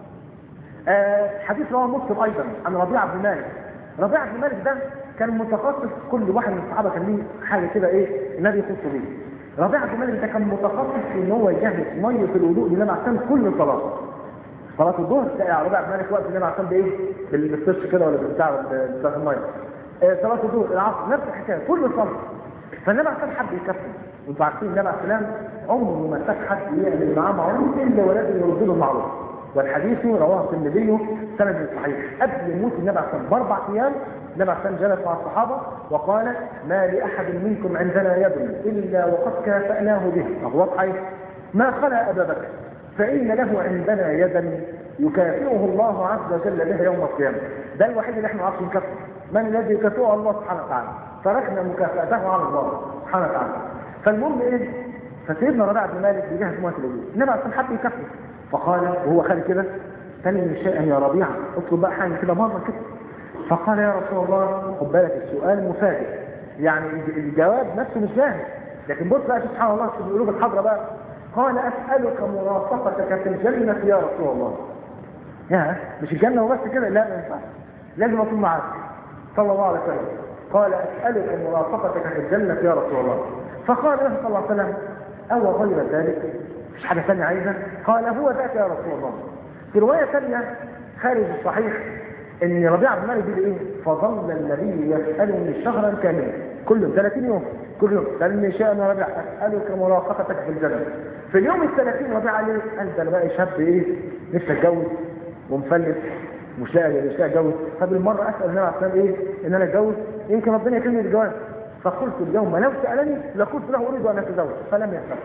آه حديث رواه مسلم ايضا عن ربيعه بن مالك ربيعه بن مالك ده كان متخصص كل واحد من الصحابه كان ليه حاجه كده ايه النبي يخص بيه ربيعه بن مالك ده كان متخصص في ان هو يجهز ميه في الوضوء للنبي عشان كل صلاه صلاه الظهر تلاقي ربيعه بن مالك وقت النبي عشان بايه بالطش كده ولا بالبتاع بتاع الميه آه صلاه الظهر العصر نفس الحكايه كل صلاه فالنبي عشان حد يكفي وانتوا عارفين النبي عليه السلام عمره ما ساب حد يعمل معاه معروف الا ولازم يرد له المعروف والحديث رواه الترمذي سند صحيح قبل موت النبي عليه الصلاه باربع ايام النبي عليه الصلاه جلس مع الصحابه وقال ما لاحد منكم عندنا يد الا وقد كافاناه به وهو واضح ما خلا ابا بكر فان له عندنا يدا يكافئه الله عز وجل بها يوم القيامه ده الوحيد اللي احنا عارفين نكافئه من الذي يكافئه الله سبحانه وتعالى تركنا مكافاته على الله سبحانه وتعالى فالمهم ايه فسيدنا ربيعه بن مالك بيجهز موت الوجود النبي عليه الصلاه حب يكافئه فقال وهو خارج كده سلم شيئا يا ربيعه اطلب بقى حاجه كده مره كده فقال يا رسول الله خد بالك السؤال مفاجئ يعني الجواب نفسه مش جاهز لكن بص بقى سبحان الله في القلوب الحاضره بقى قال اسالك مرافقتك في الجنه يا رسول الله يا مش الجنه وبس كده لا ما ينفعش لازم اكون معاك صلى الله عليه وسلم قال اسالك مرافقتك في الجنه يا رسول الله فقال له صلى الله عليه وسلم او غير ذلك مش حاجة ثانية عايزة قال هو ذاك يا رسول الله في رواية ثانية خارج الصحيح ان ربيع بن مالك بيقول ايه فظل النبي يسألني شهرا كاملا كل 30 يوم كل يوم سألني شيئا يا ربيع اسألك مرافقتك في الجنة في اليوم ال 30 ربيع قال لي انت انا بقى شاب ايه نفسي اتجوز ومفلس مش لاقي مش لاقي اتجوز فبالمرة اسأل النبي عليه الصلاة ايه ان انا اتجوز يمكن ربنا يكرمني بالجواز فقلت اليوم لو سألني لقلت له اريد ان اتزوج فلم يحصل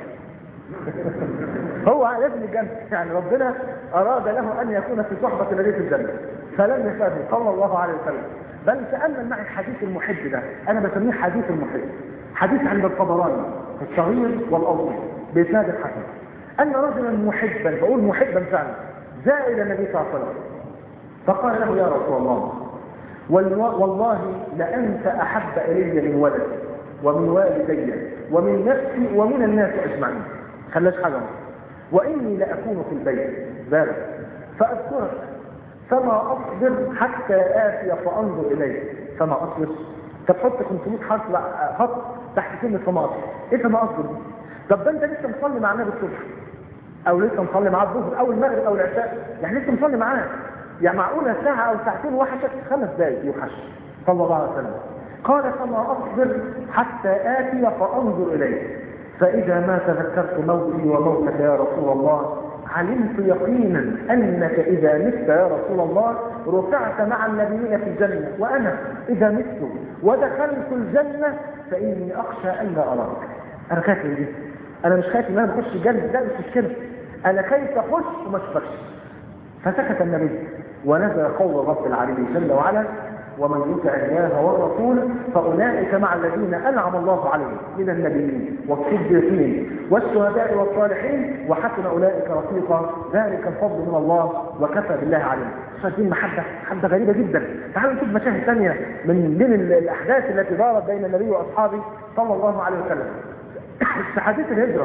هو لازم الجنة يعني ربنا أراد له أن يكون في صحبة النبي في الجنة فلم يفاده صلى الله عليه وسلم بل تأمل معي حديث المحب ده أنا بسميه حديث المحب حديث عند الطبراني الصغير والأوسط بإسناد الحسن أن رجلا محبا بقول محبا فعلا جاء إلى النبي صلى الله عليه وسلم فقال له يا رسول الله والله لأنت أحب إلي من ولدي ومن والدي ومن نفسي ومن الناس أجمعين خلاش حاجة وإني لأكون في البيت ذلك فأذكرك فما أصبر حتى آتي فأنظر إليك فما أصبر طب حط 500 حرف خط تحت كلمة فما أصبر إيه فما أصبر طب ده أنت لسه مصلي مع النبي الصبح أو لسه مصلي معاه الظهر أو المغرب أو العشاء يعني لسه مصلي معاه يعني معقولة ساعة أو ساعتين وحشك خمس دقايق يوحش صلى الله عليه وسلم قال فما أصبر حتى آتي فأنظر إليك فإذا ما تذكرت موتي وموتك يا رسول الله علمت يقينا أنك إذا مت يا رسول الله رفعت مع النبيين في الجنة وأنا إذا مت ودخلت الجنة فإني أخشى أن لا أراك أنا خايف من دي أنا مش خايف إن أنا أخش الجنة ده مش الشرك أنا خايف أخش وما أشوفكش فسكت النبي ونزل قول رب العالمين جل وعلا ومن يطع الله والرسول فاولئك مع الذين انعم الله عليهم من النبيين والصديقين والشهداء والصالحين وحسن اولئك رفيقا ذلك الفضل من الله وكفى بالله عليم شايفين محبه محبه غريبه جدا تعالوا نشوف مشاهد ثانيه من من الاحداث التي دارت بين النبي واصحابه صلى الله عليه وسلم في حديث الهجره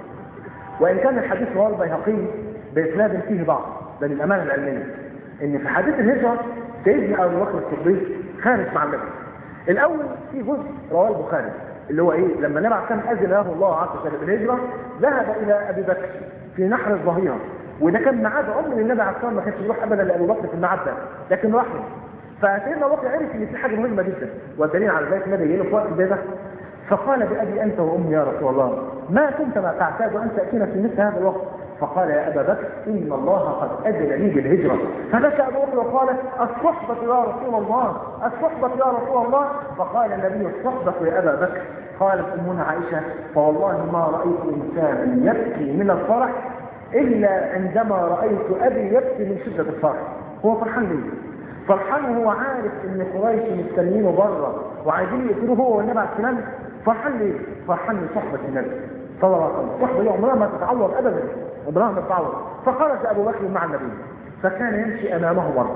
وان كان الحديث رواه البيهقي باسناد فيه ضعف ده للامانه العلميه ان في حديث الهجره سيدنا ابو بكر الصديق خارج مع النبي الاول في جزء رواه البخاري اللي هو ايه لما النبي عليه الصلاه اذن له الله عز وجل بالهجره ذهب الى ابي بكر في نحر الظهيره وده كان ميعاد عمر النبي عليه الصلاه ما كانش يروح ابدا لابو بكر في الميعاد ده لكن راح له فسيدنا ابو بكر عرف ان في حاجه مهمه جدا والدليل على ذلك النبي جه له في وقت زي ده فقال بابي انت وامي يا رسول الله ما كنت ما تعتاد ان تاتينا في مثل هذا الوقت فقال يا أبا بكر إن الله قد أذن لي بالهجرة فبكى أبو بكر وقال الصحبة يا رسول الله الصحبة يا رسول الله فقال النبي الصحبة يا أبا بكر قالت أمنا عائشة فوالله ما رأيت إنسانا يبكي من الفرح إلا عندما رأيت أبي يبكي من شدة الفرح هو فرحان ليه فرحان وهو عارف ان قريش مستنيينه بره وعايزين يقتلوه هو والنبي عليه السلام فرحان ليه؟ فرحان لصحبة النبي صلى الله عليه وسلم صحبة دي عمرها ما تتعوض ابدا عمرها ما تتعوض فخرج ابو بكر مع النبي فكان يمشي امامه مرة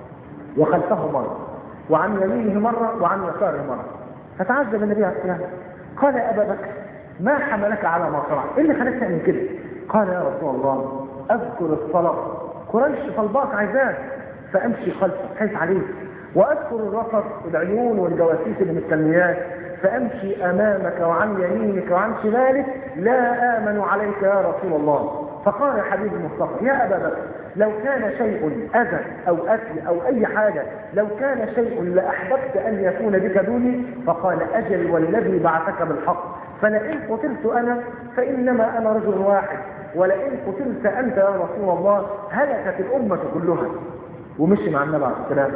وخلفه مرة وعن يمينه مرة وعن يساره مرة فتعجب النبي عليه السلام قال يا ابا بكر ما حملك على ما صنعت؟ ايه اللي خلاك تعمل كده؟ قال يا رسول الله اذكر الصلاة قريش طلباك عايزاك فامشي خلفك خايف عليك واذكر الرفض العيون والجواسيس اللي مستنياك فامشي امامك وعن يمينك وعن شمالك لا امن عليك يا رسول الله فقال حبيب المصطفى يا ابا بكر لو كان شيء اذى او اكل او اي حاجه لو كان شيء لاحببت ان يكون بك دوني فقال اجل والذي بعثك بالحق فلئن قتلت انا فانما انا رجل واحد ولئن قتلت انت يا رسول الله هلكت الامه كلها ومشي مع النبي عليه السلام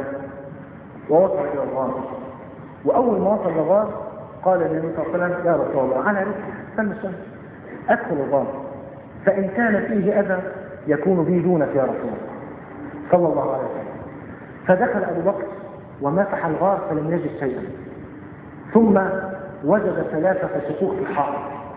ووصل الى الغار واول ما وصل الغار قال النبي صلى الله عليه وسلم يا رسول الله على رزقك استنى الشمس ادخل الغار فان كان فيه اذى يكون بي دونك يا رسول الله صلى الله عليه وسلم فدخل ابو بكر ومسح الغار فلم يجد شيئا ثم وجد ثلاثه شقوق في الحائط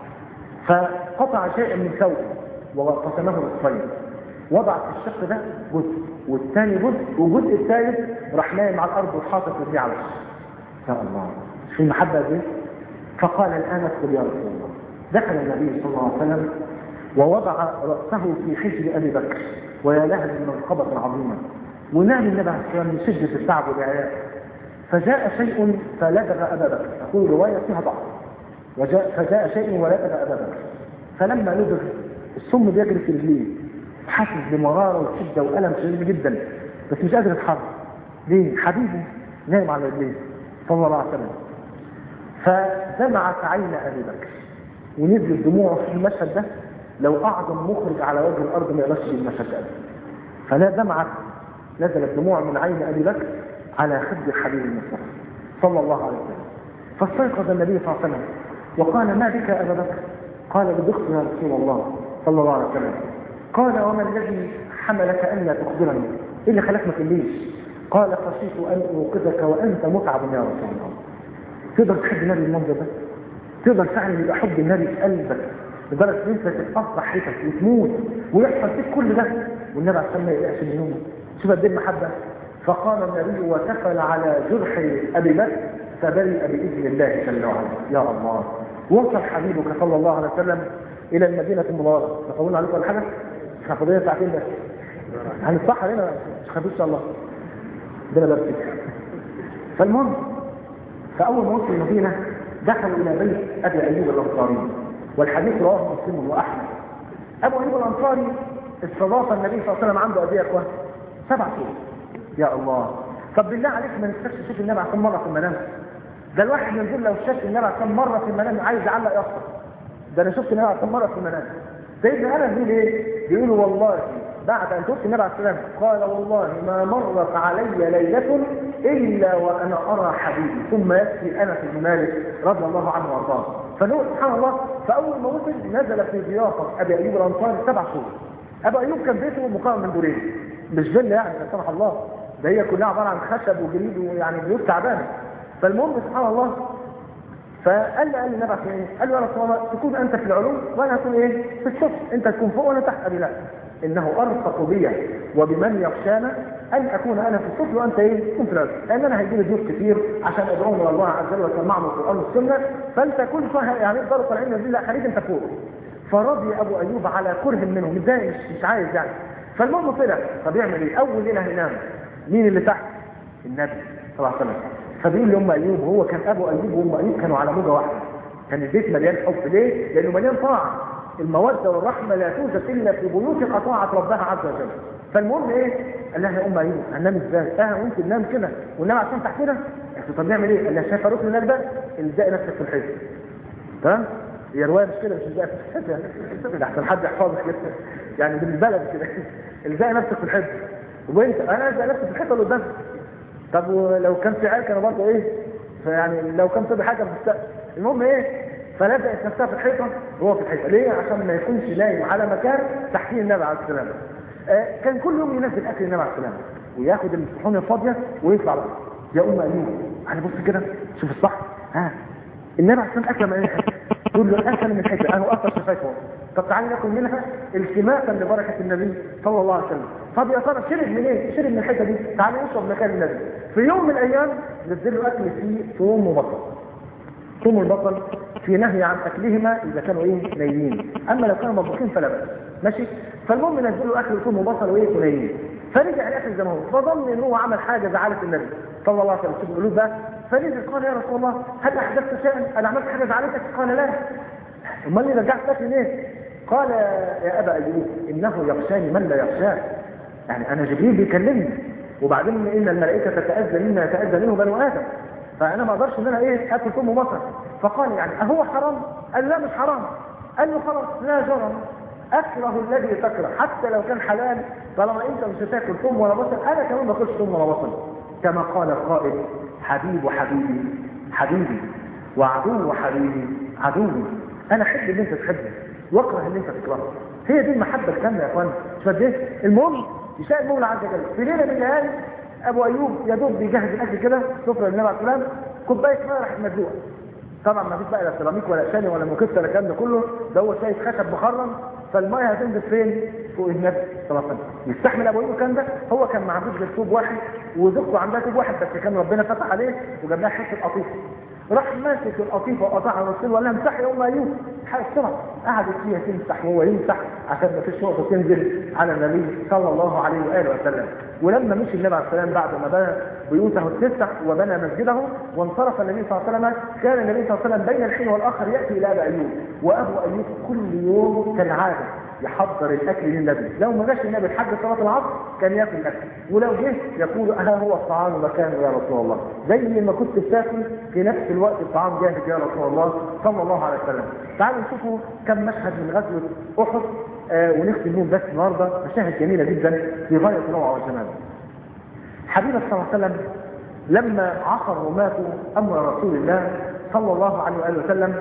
فقطع شيئا من ثوبه وقسمه نصفين وضع في الشق ده جزء والثاني جزء والجزء الثالث راح نايم على الارض وحاطط رجليه على الشق يا الله شو المحبه دي فقال الان ادخل يا رسول الله دخل النبي صلى الله عليه وسلم ووضع راسه في حجر ابي بكر ويا لها من منقبه عظيمه ونام النبي عليه الصلاه والسلام من شده التعب والعياء فجاء شيء فلدغ ابا بكر تقول روايه فيها ضعف وجاء فجاء شيء ولدغ ابا بكر فلما لدغ السم بيجري في رجليه حاسس بمراره وشده والم شديد جدا بس مش قادر يتحرك ليه حبيبه نايم على رجليه صلى الله عليه وسلم فدمعت عين ابي بكر ونزلت دموعه في المشهد ده لو اعظم مخرج على وجه الارض ما يقدرش المشهد ده فلا دمعت نزلت دموع من عين ابي بكر على خد الحبيب المصطفى صلى الله عليه وسلم فاستيقظ النبي صلى الله عليه وسلم وقال ما بك يا ابا بكر قال بدخت يا رسول الله صلى الله عليه وسلم قال وما الذي حملك ان لا تخبرني ايه اللي خلاك ما تقوليش قال خشيت ان اوقظك وانت متعب يا رسول الله تقدر تحب النبي المنظر ده تقدر فعلا يبقى حب النبي في قلبك لدرجه ان انت تتقطع حياتك وتموت ويحصل فيك كل ده والنبي عليه الصلاه ما يقلقش من يومه شوف قد ايه المحبه فقام النبي وكفل على جرح ابي بكر فبرئ باذن الله جل وعلا يا الله وصل حبيبك صلى الله عليه وسلم الى المدينه المنوره تقولون عليكم ولا حاجه احنا فاضلين ساعتين بس هنصح علينا مش خفيف ان شاء الله ربنا يبارك فيك فالمهم فاول ما وصل المدينه دخلوا الى بيت ابي ايوب الانصاري والحديث رواه مسلم واحمد ابو ايوب الانصاري استضاف النبي صلى الله عليه وسلم عنده قد ايه يا اخوان؟ سبع شهور يا الله طب بالله عليك ما نستكش تشوف النبي عشان مره في المنام ده الواحد ينزل لو شاف النبي عشان مره في المنام عايز يعلق يفطر ده انا شفت النبي عشان مره في المنام سيدنا انس بيقول ايه؟ بيقولوا والله بعد ان توفي النبي عليه السلام قال والله ما مرت علي ليله الا وانا ارى حبيبي ثم يكفي انس بن مالك رضي الله عنه وارضاه فنقول سبحان الله فاول ما وصل نزل في ضيافه ابي ايوب الانصاري سبع شهور ابو ايوب كان بيته مكون من دورين مش فيلا يعني لا سمح الله ده هي كلها عباره عن خشب وجليد ويعني بيوت تعبانه فالمهم سبحان الله فقال لي قال لي النبي عليه ايه؟ قال له يا رسول الله تكون انت في العلوم وانا اكون ايه؟ في السفل انت تكون فوق وانا تحت ابي لا انه ارفق بي وبمن يخشانا ان اكون انا في السفل وانت ايه؟ تكون في العلوم لان انا هيجي لي ضيوف كتير عشان ادعوهم الى الله عز وجل واسمعهم القران والسنه فانت كل شويه يعني يفضلوا طالعين نازلين لا خليك انت فوق فرضي ابو ايوب على كره منه متضايق مش, مش عايز يعني فالمهم طلع طب يعمل ايه؟ اول ليله هينام مين اللي تحت؟ النبي صلى الله عليه وسلم فبيقول لي ام ايوب هو كان ابو ايوب وام ايوب كانوا على موجه واحده كان البيت مليان حب ليه؟ لانه مليان طاعه الموده والرحمه لا توجد الا في بيوت اطاعت ربها عز وجل فالمهم ايه؟ قال لها يا ام ايوب هننام ازاي؟ اه وانت تنام كده وننام عشان تحتنا؟ قلت له طب نعمل ايه؟ قال لها شايفه ركن النار ده؟ الزقي نفسك في الحيط تمام؟ هي روايه مش كده مش الزقي في الحيط يعني ده احسن حد يحفظك كده يعني بالبلد كده الزقي نفسك في الحيط وانت انا الزق نفسي في الحيطه اللي قدامك طب ولو كان في عيال كانوا برضه ايه فيعني لو كان في حاجه في السقف المهم ايه فلزقت نفسها في الحيطه وهو في الحيطه ليه عشان ما يكونش نايم على مكان تحتيه النبي عليه السلام آه كان كل يوم ينزل اكل النبي عليه السلام وياخد الصحون الفاضيه ويطلع بقى يا ام ايوب انا بص كده شوف الصح ها النبي عليه السلام اكل من اي حته تقول له الاكل من حته انا اكثر شفايفه طب تعالى ناكل منها التماسا لبركه النبي صلى الله عليه وسلم طب يا ترى شرب من ايه؟ شرب من الحته دي تعالى نشرب مكان النبي في يوم من الايام نزل له اكل فيه ثوم وبصل ثوم البصل في نهي عن اكلهما اذا كانوا ايه نايمين اما لو كانوا مطبوخين فلا باس ماشي فالمهم نزل له اكل ثوم وبصل وايه ونايمين فرجع الاكل زي ما هو فظن ان هو عمل حاجه زعلت النبي صلى الله عليه وسلم شوف القلوب بقى فنزل قال يا رسول الله هل احدثت شيئا انا عملت حاجه زعلتك قال لا امال لي رجعت الاكل ليه قال يا ابا ايوب انه يخشاني من لا يخشاه يعني انا جبريل بيكلمني وبعدين ان الملائكه تتاذى مما يتاذى منه بنو ادم فانا ما اقدرش ان انا ايه اكل ثم بصر فقال يعني اهو حرام قال لا مش حرام قال له خلاص لا جرم اكره الذي تكره حتى لو كان حلال طالما انت مش هتاكل ثم ولا بصل انا كمان ما باكلش ثم ولا بصل كما قال القائل حبيب حبيبي حبيبي وعدو حبيبي عدوي انا احب اللي انت تحبه واكره اللي انت تكرهه هي دي المحبه الكامله يا اخوان مش قد ايه المهم يشاء المولى عز وجل في ليله من الليالي ابو ايوب يا دوب بيجهز الاكل كده سفره للنبي عليه السلام كوبايه ميه راحت مدلوقه طبعا ما فيش بقى لا سيراميك ولا شاني ولا موكيت ولا الكلام ده كله ده هو شايف خشب مخرم فالميه هتنزل فين؟ فوق النبي صلى الله عليه وسلم يستحمل ابو ايوب الكلام ده هو كان ما عندوش غير طوب واحد وزوجته عندها طوب واحد بس كان ربنا فتح عليه وجاب لها حته قطيفه راح ماسك القطيفه وقطعها الرسول وقال لها امسحي يا ام ايوب حاجه بسرعه قعدت فيها تمسح وهو يمسح عشان ما فيش نقطه تنزل على النبي صلى الله عليه واله وسلم ولما مشي النبي عليه السلام بعد ما بنى بيوته التسع وبنى مسجده وانصرف النبي صلى الله عليه وسلم كان النبي صلى الله عليه وسلم بين الحين والاخر ياتي الى ابي ايوب وابو ايوب كل يوم كالعاده يحضر الاكل للنبي لو ما جاش النبي لحد صلاه العصر كان ياكل الاكل ولو جه يقول ها هو الطعام مكانه يا رسول الله زي ما كنت بتاكل في نفس الوقت الطعام جاهز يا رسول الله صلى الله عليه وسلم تعالوا نشوفوا كم مشهد من غزوه احد آه ونختم بيهم بس النهارده مشاهد جميله جدا في غايه الروعه والجمال حبيبنا صلى الله عليه وسلم لما عصروا وماتوا امر رسول الله صلى الله عليه واله وسلم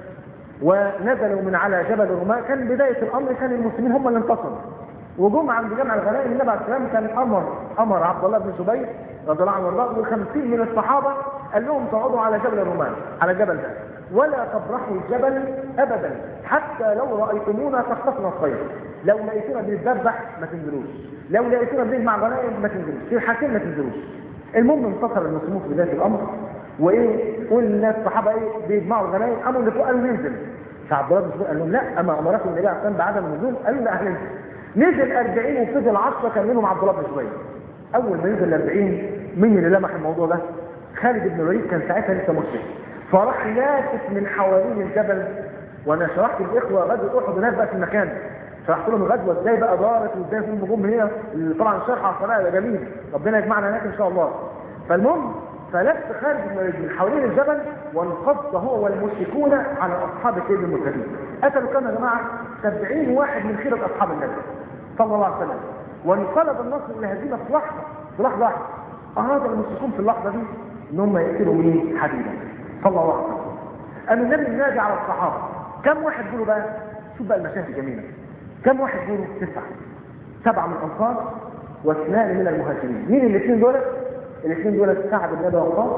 ونزلوا من على جبل الرماة كان بداية الأمر كان المسلمين هم اللي انتصروا وجم عند جمع الغنائم النبي عليه السلام كان أمر أمر عبد الله بن زبير رضي الله عنه وارضاه و50 من الصحابة قال لهم تقعدوا على جبل الرماة على الجبل ده ولا تبرحوا الجبل أبدا حتى لو رأيتمونا تخطفنا الطير لو لقيتونا بنتذبح ما تنزلوش لو لقيتونا بنجمع غنائم ما تنزلوش في الحاكم ما تنزلوش المهم انتصر المسلمون في بداية الأمر وايه والناس الصحابه ايه بيجمعوا الغنائم قاموا اللي فوق قالوا ننزل فعبد الله بن قال لهم لا اما امركم النبي عليه الصلاه بعدم النزول قالوا لا هننزل نزل 40 وفضل 10 كان منهم عبد الله بن زبير اول ما نزل 40 مين اللي لمح الموضوع ده؟ خالد بن الوليد كان ساعتها لسه مسلم فراح لافت من حوالين الجبل وانا شرحت الاخوه غزوه احد هناك بقى في المكان شرحت لهم الغزوه ازاي بقى دارت وازاي هم جم من هنا طبعا الشرح على الصلاه ده جميل ربنا يجمعنا هناك ان شاء الله فالمهم فلف خارج من حوالين الجبل وانقض هو والمشركون على اصحاب سيد المرتدين قتلوا كم يا جماعه سبعين واحد من خيرة أصحاب النبي صلى الله عليه وسلم وانقلب النصر إلى هزيمة في لحظة في لحظة واحدة أراد المشركون في اللحظة دي إن هم يقتلوا مين حبيبا صلى الله عليه وسلم قام النبي ينادي على الصحابة كم واحد قولوا بقى شوف بقى المشاهد الجميلة كم واحد قولوا تسعة سبعة من الأنصار واثنان من المهاجرين مين الاثنين دول الاثنين دول سعد بن ابي وقاص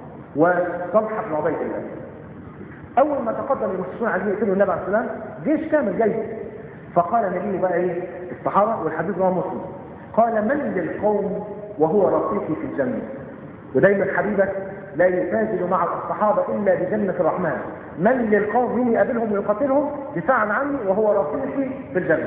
وطلحه بن عبيد الله اول ما تقدم المشركون عايزين يقتلوا النبي عليه السلام جيش كامل جاي فقال النبي بقى ايه الصحابه والحديث رواه مسلم قال من للقوم وهو رفيقي في الجنه ودايما حبيبك لا يتاجر مع الصحابه الا بجنه الرحمن من للقوم مين يقابلهم ويقاتلهم دفاعا عني وهو رفيقي في الجنه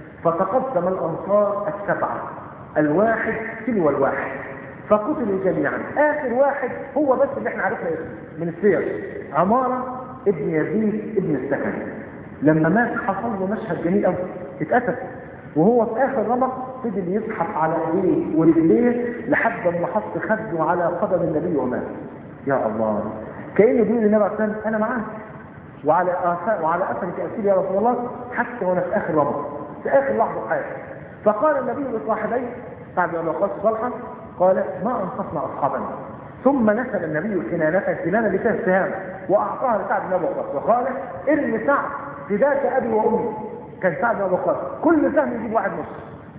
فتقدم الانصار السبعه الواحد تلو الواحد فقتلوا جميعا اخر واحد هو بس اللي احنا عرفنا اسمه من السير عمارة ابن يزيد ابن السكن لما مات حصل له مشهد جميل قوي اتقتل وهو في اخر رمق فضل يزحف على ايديه ورجليه لحد ما حط خده على قدم النبي ومات يا الله كانه بيقول للنبي عليه الصلاه انا معاك وعلى آثار وعلى اثر تاثير يا رسول الله حتى وانا في اخر رمق في اخر لحظه في حياتي فقال النبي لصاحبيه سعد بن وقاص صالحا قال ما انصفنا اصحابنا ثم نسب النبي كنانة الكنانة اللي فيها السهام واعطاها لسعد بن ابي وقاص وقال ارمي سعد فداك ابي وامي كان سعد بن ابي وقاص كل سهم يجيب واحد نص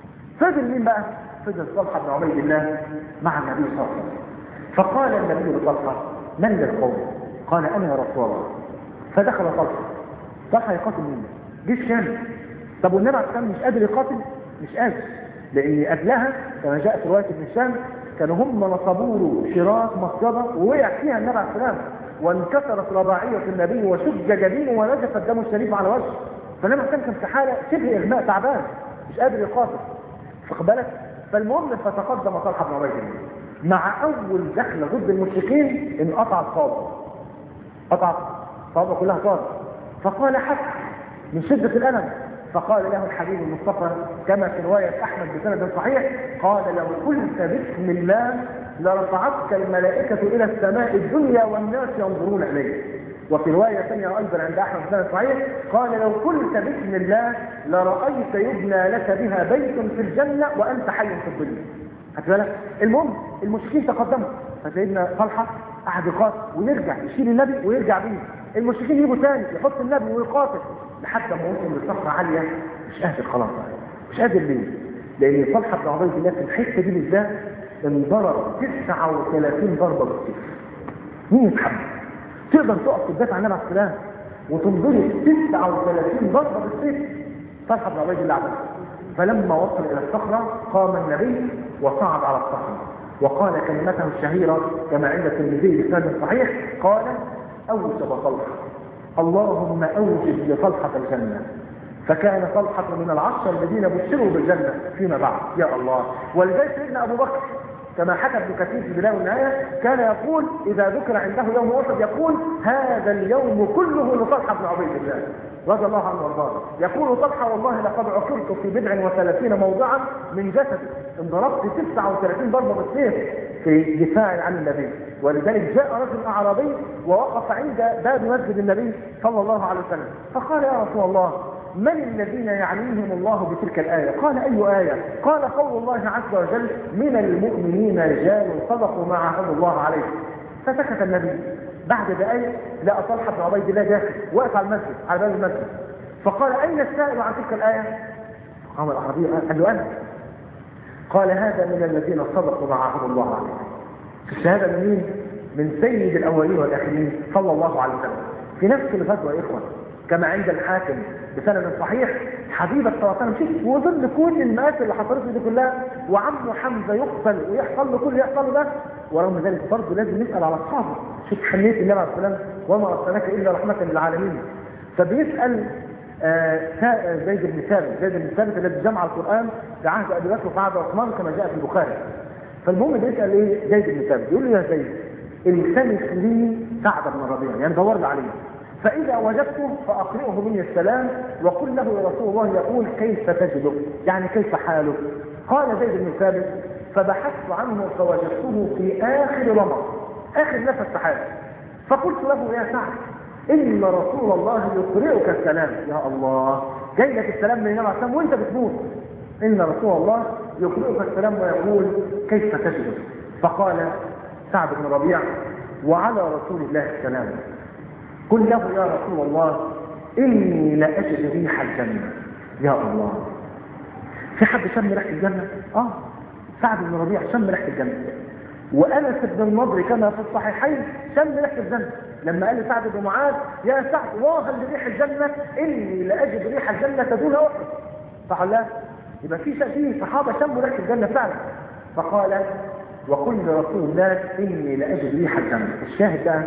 فضل مين بقى؟ فضل طلحه بن عبيد الله مع النبي صلى الله عليه وسلم فقال النبي لطلحه من للقوم؟ قال انا يا رسول الله فدخل طلحه طلحه يقاتل مين؟ جيش كامل طب والنبي عليه السلام مش قادر يقاتل؟ مش قادر لان قبلها كما جاء في روايه ابن هشام كانوا هم نصبوا له شراك مصيده ووقع فيها النبي عليه السلام وانكسرت رباعيه النبي وشج جبينه ونزف الدم الشريف على وجهه فالنبي عليه كان في حاله شبه اغماء تعبان مش قادر يقاتل واخد بالك فالمهم فتقدم طلحه بن عبيد الله مع اول دخله ضد المشركين انقطع الصابه قطعت الصابه كلها صابه فقال حتى من شده الالم فقال له الحبيب المصطفى كما في رواية أحمد بسند صحيح قال لو قلت بسم الله لرفعتك الملائكة إلى السماء الدنيا والناس ينظرون إليك وفي رواية ثانية أيضا عند أحمد بسند صحيح قال لو قلت بسم الله لرأيت يبنى لك بها بيت في الجنة وأنت حي في الدنيا بالك المهم المشركين تقدموا فسيدنا طلحة قعد يقاتل ويرجع يشيل النبي ويرجع بيه المشركين يجوا تاني يحط النبي ويقاتل لحد ما وصل لصخرة عالية مش قادر خلاص مش قادر ليه؟ لأن طلحة بن عبيد الله في الحتة دي بالذات انضرب 39 ضربة بالسيف مين يتحمل؟ تقدر تقف تدافع عن النبي عليه السلام وتنضرب 39 ضربة بالسيف طلحة بن عبيد الله عبد فلما وصل إلى الصخرة قام النبي وصعد على الصخرة وقال كلمته الشهيرة كما عند الترمذي بسند صحيح قال أوجب طلحة اللهم أوجب لطلحة الجنة فكان طلحة من العشر الذين بشروا بالجنة فيما بعد يا الله ولذلك سيدنا أبو بكر كما حكى ابن كثير في البداية والنهاية كان يقول إذا ذكر عنده يوم أحد يقول هذا اليوم كله لطلحة بن عبيد الله رضي الله عنه وارضاه يقول طلحة والله لقد عثرت في بضع وثلاثين موضعا من جسدي انضربت 39 ضربة بالسيف في دفاع عن النبي ولذلك جاء رجل أعرابي ووقف عند باب مسجد النبي صلى الله عليه وسلم فقال يا رسول الله من الذين يعنيهم الله بتلك الآية قال أي آية قال قول الله عز وجل من المؤمنين رجال صدقوا ما عهد الله عليه فسكت النبي بعد دقائق لقى طلحة بن عبيد الله داخل واقف على المسجد على باب المسجد فقال أين السائل عن تلك الآية قام الأعرابي قال له أنا قال هذا من الذين صدقوا ما عهد الله عليه الشهادة من مين؟ من سيد الأولين والآخرين صلى الله عليه وسلم في نفس الغزوة يا إخوة كما عند الحاكم بسند صحيح حبيبك صلى الله عليه وسلم شوف وظل كل المآسي اللي حصلت دي كلها وعمه حمزة يقتل ويحصل له كل اللي يحصل له ده ورغم ذلك برضه لازم نسأل على أصحابه شوف حنية النبي عليه السلام وما أرسلناك إلا رحمة للعالمين فبيسأل آه زيد بن ثابت زيد بن ثابت الذي جمع القرآن في عهد أبي بكر وفي عهد عثمان كما جاء في البخاري فالمهم بيسأل إيه زيد بن ثابت يقول له يا زيد التمس لي سعد بن الربيع يعني دور لي عليه فإذا وجدته فأقرئه مني السلام وقل له يا رسول الله يقول كيف تجده يعني كيف حاله قال زيد بن ثابت فبحثت عنه فوجدته في آخر رمض آخر نفس في حاله فقلت له يا سعد إن رسول الله يقرئك السلام يا الله جاي لك السلام من النبي عليه السلام وانت بتموت ان رسول الله يقرئك السلام ويقول كيف تجد فقال سعد بن ربيع وعلى رسول الله السلام قل له يا رسول الله اني لاجد ريح الجنه يا الله في حد شم ريحه الجنه اه سعد بن ربيع شم ريحه الجنه وانس بن النضر كما في الصحيحين شم ريحه الجنه لما قال لسعد بن معاذ يا سعد واهل لريح الجنه اني لاجد ريح الجنه دون احد صح لا يبقى في في صحابه شموا ريحه الجنه فعلا فقال وقل لرسول الله اني لاجد ريح الجنه الشاهد ده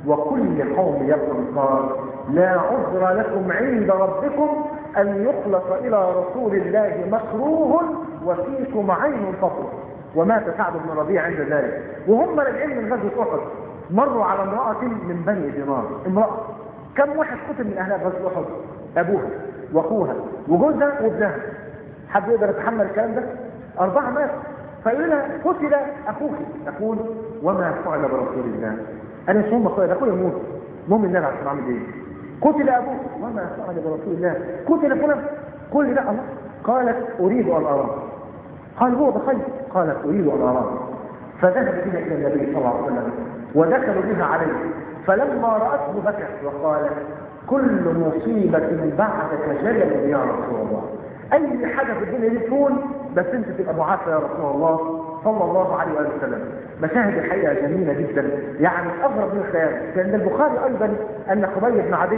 وكل قوم يقول النار لا عذر لكم عند ربكم ان يخلص الى رسول الله مكروه وفيكم عين فطر ومات سعد بن ربيع عند ذلك وهم راجعين من غزوه احد مروا على امراه من بني دينار امراه كم واحد قتل من اهلها غزوه احد ابوها واخوها وجوزها وابنها حد يقدر يتحمل الكلام ده اربعه ماتوا فيقول لها قتل اخوك تقول وما فعل برسول الله انا مش هم اخويا ده اخويا يموت المهم النبي عشان عامل ايه قتل ابوك وما فعل برسول الله قتل فلان كل ده الله قالت اريد ان اراه قال هو بخير قالت اريد ان اراه فذهب بها الى النبي صلى الله عليه وسلم ودخلوا بها عليه فلما راته بكت وقالت كل مصيبه بعدك جلل يا رسول الله اي حاجه في الدنيا دي تكون بس انت تبقى معافى يا رسول الله صلى الله عليه واله وسلم مشاهد الحقيقه جميله جدا يعني اغرب من الخيال لان البخاري ايضا ان خبيب بن عدي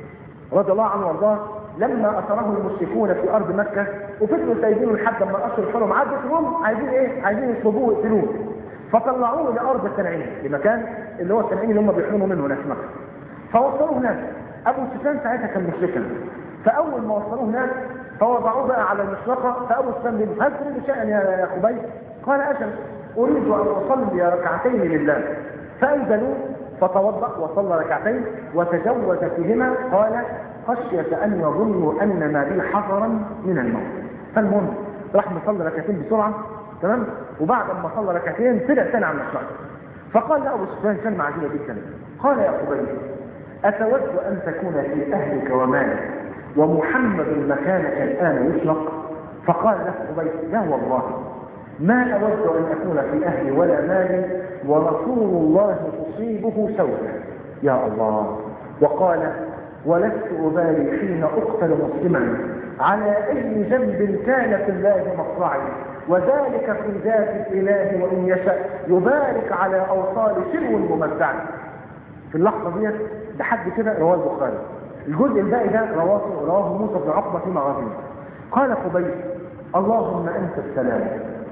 رضي الله عنه وارضاه لما اثره المشركون في ارض مكه وفضلوا سايبينه لحد ما الاشهر الحرم عدت هم عايزين ايه؟ عايزين يصلبوه ويقتلوه فطلعوه لارض التنعيم لمكان اللي هو التنعيم اللي هم بيحرموا منه هناك في مكه فوصلوه هناك ابو سفيان ساعتها كان مشركا فاول ما وصلوه هناك فوضعوه بقى على المشرقه فابو سفيان بن هل تريد شيئا يا خبيب؟ قال اجل اريد ان اصلي ركعتين لله فانزلوا فتوضا وصلى ركعتين وتجوز فيهما قال خشيه ان يظنوا ان ما بي حذرا من الموت فالمهم راح مصلي ركعتين بسرعه تمام وبعد ما صلى ركعتين طلع تاني على المشرقه فقال له ابو سفيان كلمه عجيبه جدا قال يا خبيب اتود ان تكون في اهلك ومالك ومحمد مكانك الان يشرق فقال له خبيب لا والله ما أود أن أكون في أهلي ولا مالي ورسول الله تصيبه سوءا يا الله وقال ولست أبالي حين أقتل مسلما على أي جنب كان في الله مصرعي وذلك في ذات الإله وإن يشاء يبارك على أوصال سلو ممتع في اللحظة ديت لحد كده رواه البخاري الجزء الباقي ده رواه رواه موسى بن عقبة في مغازيه قال خبيب اللهم أنت السلام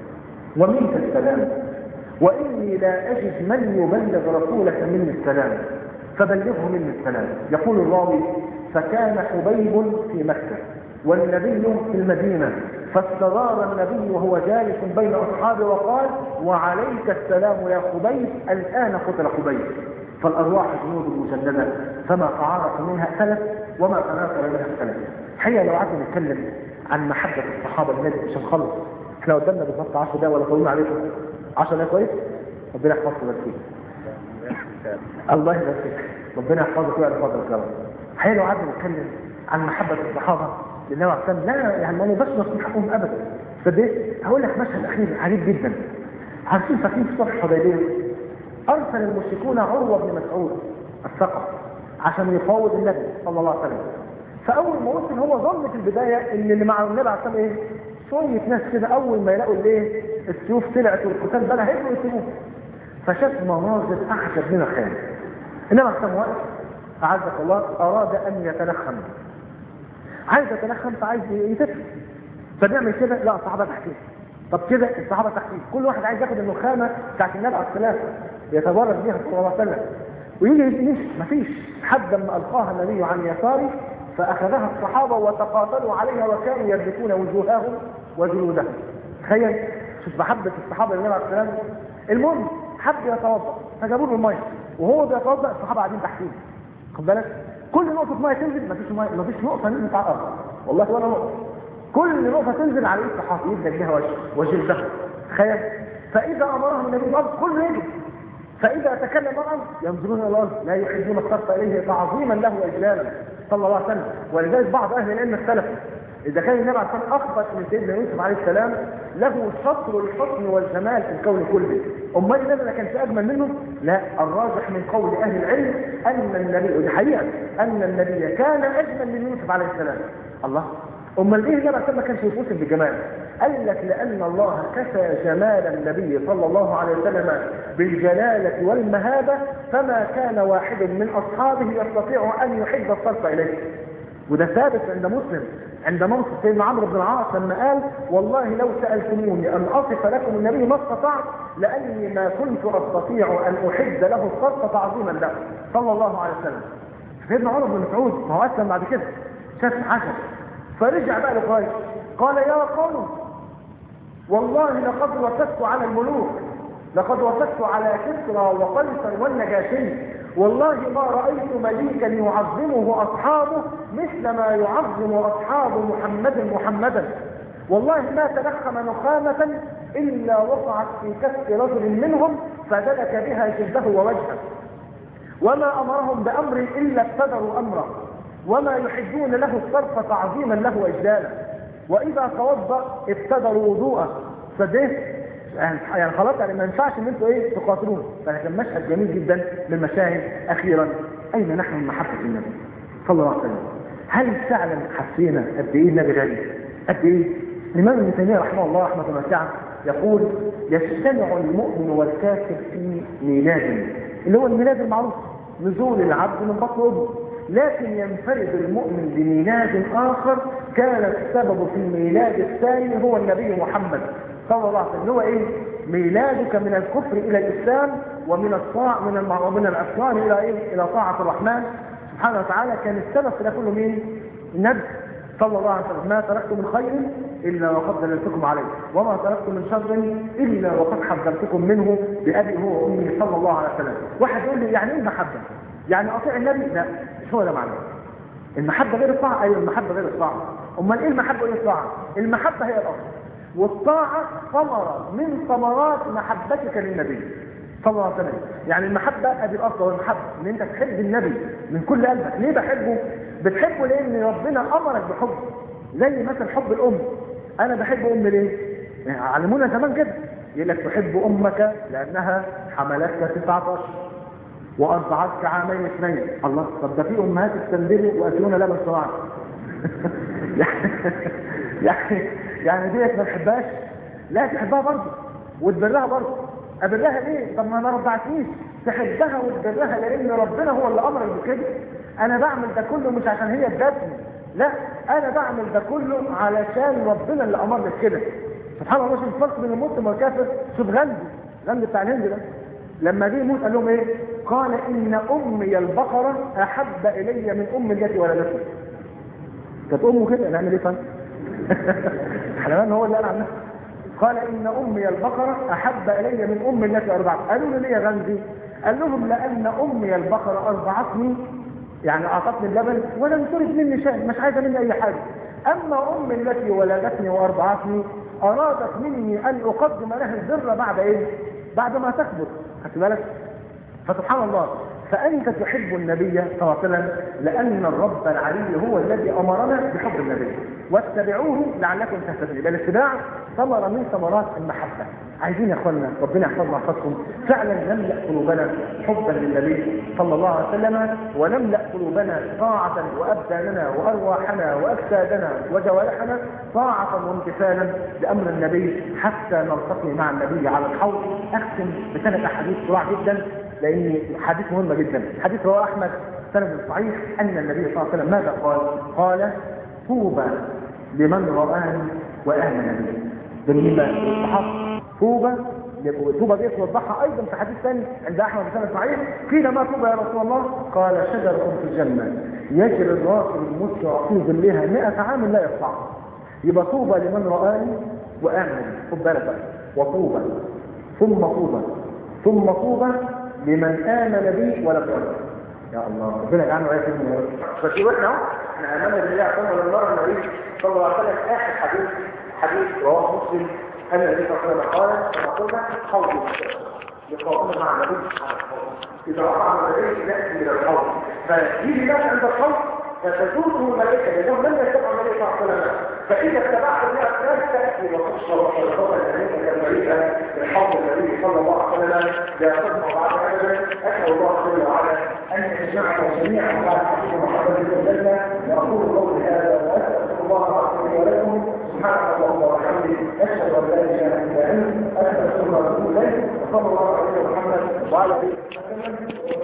ومنك السلام وإني لا أجد من يبلغ رسولك مني السلام فبلغه مني السلام يقول الراوي فكان حبيب في مكة والنبي في المدينة فاستدار النبي وهو جالس بين أصحابه وقال وعليك السلام يا خبيب الآن قتل خبيب فالأرواح جنود مجندة فما تعارف منها ثلاث وما تناثر منها ثلاث حقيقة لو قعدنا نتكلم عن محبة الصحابة النبي مش هنخلص احنا قدامنا بالظبط 10 دقايق ولا طولنا عليكم 10 دقايق كويس ربنا يحفظك بس فيك الله يبارك فيك ربنا يحفظك ويحفظك يا رب حقيقة لو قعدنا نتكلم عن محبة الصحابة للنبي عليه الصلاة لا يعني ما نقدرش نصنع حقهم ابدا فده هقول لك مشهد اخير عجيب جدا عارفين فاكرين في صلح الحديبيه ارسل المشركون عروه بن مسعود الثقف عشان يفاوض النبي صلى الله عليه وسلم فاول ما وصل هو ظن في البدايه ان اللي مع النبي عليه الصلاه ايه شويه ناس كده اول ما يلاقوا الايه السيوف طلعت والقتال بقى هيجوا يسيبوه فشاف مناظر اعجب من الخيال انما السلام واقف اعزك الله اراد ان يتنخم عايز يتنخم فعايز يتفل فبيعمل كده لا الصحابه تحتيه طب كده الصحابه تحتيه كل واحد عايز ياخد النخامه بتاعت النبي عليه السلام يتبرز بيها صلى الله عليه وسلم ويجي يمشي مفيش حد ما القاها النبي عن يساره فاخذها الصحابه وتقاتلوا عليها وكانوا يربكون وجوههم وجلودهم تخيل شوف محبه الصحابه للنبي عليه السلام المهم حب يتوضا فجابوا له الميه وهو بيتوضا الصحابه قاعدين تحتيه خد بالك كل نقطه ميه تنزل مفيش ميه مفيش نقطه نزلت على الارض والله ولا نقطه كل نقطه تنزل على ايد الصحابي يبدا بها وجهه وجلده تخيل فاذا امرهم النبي بالارض كله يجري فاذا تكلم الامر ينظرون الى الارض لا يحبون الصرف اليه تعظيما له واجلالا صلى الله عليه وسلم ولذلك بعض اهل العلم اختلفوا اذا كان النبي عليه الصلاه والسلام اخبر ان سيدنا يوسف عليه السلام له شطر الحسن والجمال في الكون كله امال النبي ما كانش اجمل منه لا الراجح من قول اهل العلم ان النبي ودي حقيقه ان النبي كان اجمل من يوسف عليه السلام الله امال ليه النبي عليه الصلاه والسلام ما كانش يوصف بالجمال قال لك لان الله كفى جمال النبي صلى الله عليه وسلم بالجلاله والمهابه فما كان واحد من اصحابه يستطيع ان يحب الصرف اليه وده ثابت عند مسلم عند منصب سيدنا عمرو بن العاص لما قال والله لو سألتموني أن أصف لكم النبي ما استطعت لأني ما كنت أستطيع أن أحد له الصرف تعظيما له صلى الله عليه وسلم سيدنا عمر بن مسعود ما هو أسلم بعد كده شاف عشر فرجع بقى لقريش قال يا قوم والله لقد وفدت على الملوك لقد وفدت على كسرى وقيصر والنجاشي والله ما رأيت مليكا يعظمه أصحابه مثل ما يعظم أصحاب محمد محمدا والله ما تنخم نخامة إلا وقعت في كف رجل منهم فدلك بها جلده ووجهه وما أمرهم بأمر إلا ابتدروا أمره وما يحبون له الصرف تعظيما له وإجلالا وإذا توضأ ابتدروا وضوءه فده يعني خلاص يعني ما ينفعش ان انتوا ايه تقاتلون فكان مشهد جميل جدا من مشاهد اخيرا اين نحن من محبه النبي صلى الله عليه وسلم هل فعلا حسينا قد ايه النبي غالي قد ايه الامام ابن تيميه رحمه الله رحمه واسعه يقول يجتمع المؤمن والكافر في ميلاد اللي هو الميلاد المعروف نزول العبد من بطن امه لكن ينفرد المؤمن بميلاد اخر كان السبب في الميلاد الثاني هو النبي محمد صلى الله عليه وسلم هو ايه ميلادك من الكفر الى الاسلام ومن الطاعة من المع... ومن العصيان الى ايه الى طاعة الرحمن سبحانه وتعالى كان السبب في ده كله مين النبي صلى الله عليه وسلم ما تركت من خير الا وقد دللتكم عليه وما تركت من شر الا وقد حذرتكم منه بابي هو وامي صلى الله عليه وسلم واحد يقول لي يعني ايه المحبه يعني اطيع النبي لا مش هو ده معناه المحبه غير الطاعه ايوه المحبه غير الطاعه امال ايه المحبه غير الطاعه المحبه هي الاصل والطاعة ثمرة من ثمرات محبتك للنبي صلى الله عليه وسلم يعني المحبة ادي الاصل والمحبة ان انت تحب النبي من كل قلبك ليه بحبه بتحبه لان ربنا امرك بحبه زي مثلا حب الام انا بحب امي ليه يعني علمونا زمان كده يقول لك تحب امك لانها حملتك 19 وارضعتك عامين اثنين الله طب ده في امهات استنبلوا واكلونا لبن صراحه يعني يعني ديت ما تحبهاش لا تحبها برضه وتبرها برضه ابرها ليه طب ما انا رضعتنيش تحبها وتبرها لان ربنا هو اللي امرك بكده انا بعمل ده كله مش عشان هي ادتني لا انا بعمل ده كله علشان ربنا اللي امرني بكده سبحان الله شوف الفرق بين المسلم والكافر شوف غندي غندي بتاع الهند ده لما جه يموت قال لهم ايه قال ان امي البقره احب الي من امي التي ولدتني كانت امه كده نعمل ايه طيب حلمان هو اللي قال عنها قال ان امي البقره احب الي من امي التي ارضعت قالوا له ليه يا غندي قال لهم لان امي البقره ارضعتني يعني اعطتني اللبن ولم ترد مني شيء مش عايزه مني اي حاجه اما امي التي ولدتني وارضعتني ارادت مني ان اقدم لها الذره بعد ايه بعد ما تكبر خدت بالك فسبحان الله فأنت تحب النبي صلى الله عليه وسلم لأن الرب العلي هو الذي أمرنا بحب النبي واتبعوه لعلكم تهتدون يبقى الاتباع ثمرة من ثمرات المحبة عايزين يا اخوانا ربنا يحفظنا ويحفظكم فعلا نملأ قلوبنا حبا للنبي صلى الله عليه وسلم ونملأ قلوبنا طاعة وأبداننا وأرواحنا وأجسادنا وجوارحنا طاعة وامتثالا لأمر النبي حتى نلتقي مع النبي على الحوض أختم بسنة أحاديث سرعة جدا لأن حديث مهمة جدا حديث رواه أحمد سند صحيح أن النبي صلى الله عليه وسلم ماذا قال قال طوبى لمن رآني وآمن بي بالنسبة للصحابة طوبى طوبى دي توضحها أيضا في حديث ثاني عند أحمد بن صحيح قيل ما طوبى يا رسول الله قال شجرة في الجنة يجري الراكب المسرع في ظلها 100 عام لا يقطع يبقى طوبى لمن رآني وآمن بي خد بالك بقى وطوبى ثم طوبى ثم طوبى لمن آمن بي ولم يرد يا الله ربنا يجعلنا وياك من يرد بس واحنا اهو احنا امام بالله ثم لم نرى النبي صلى الله عليه وسلم اخر حديث حديث رواه مسلم ان النبي صلى الله عليه وسلم قال كما قلنا حوض لقاؤنا مع النبي على الحوض اذا وقعنا النبي ناتي الى الحوض فيجي الناس عند الحوض فتزوره الملائكة لأنهم لم يتبعوا النبي صلى الله عليه وسلم فإذا اتبعت الناس لا تأتي وتشرب وشربات الأمريكا كالمريكة بالحوض النبي صلى الله عليه وسلم لا تسمع بعد أبدا أسأل الله جل وعلا أن يجمعنا جميعا بعد حديث محمد بن الجنة وأقول قولي هذا وأسأل الله العظيم ولكم سبحانك اللهم وبحمدك أشهد أن لا إله إلا أنت أستغفرك وأتوب إليك وصلى الله عليه وسلم وعلى آله وسلم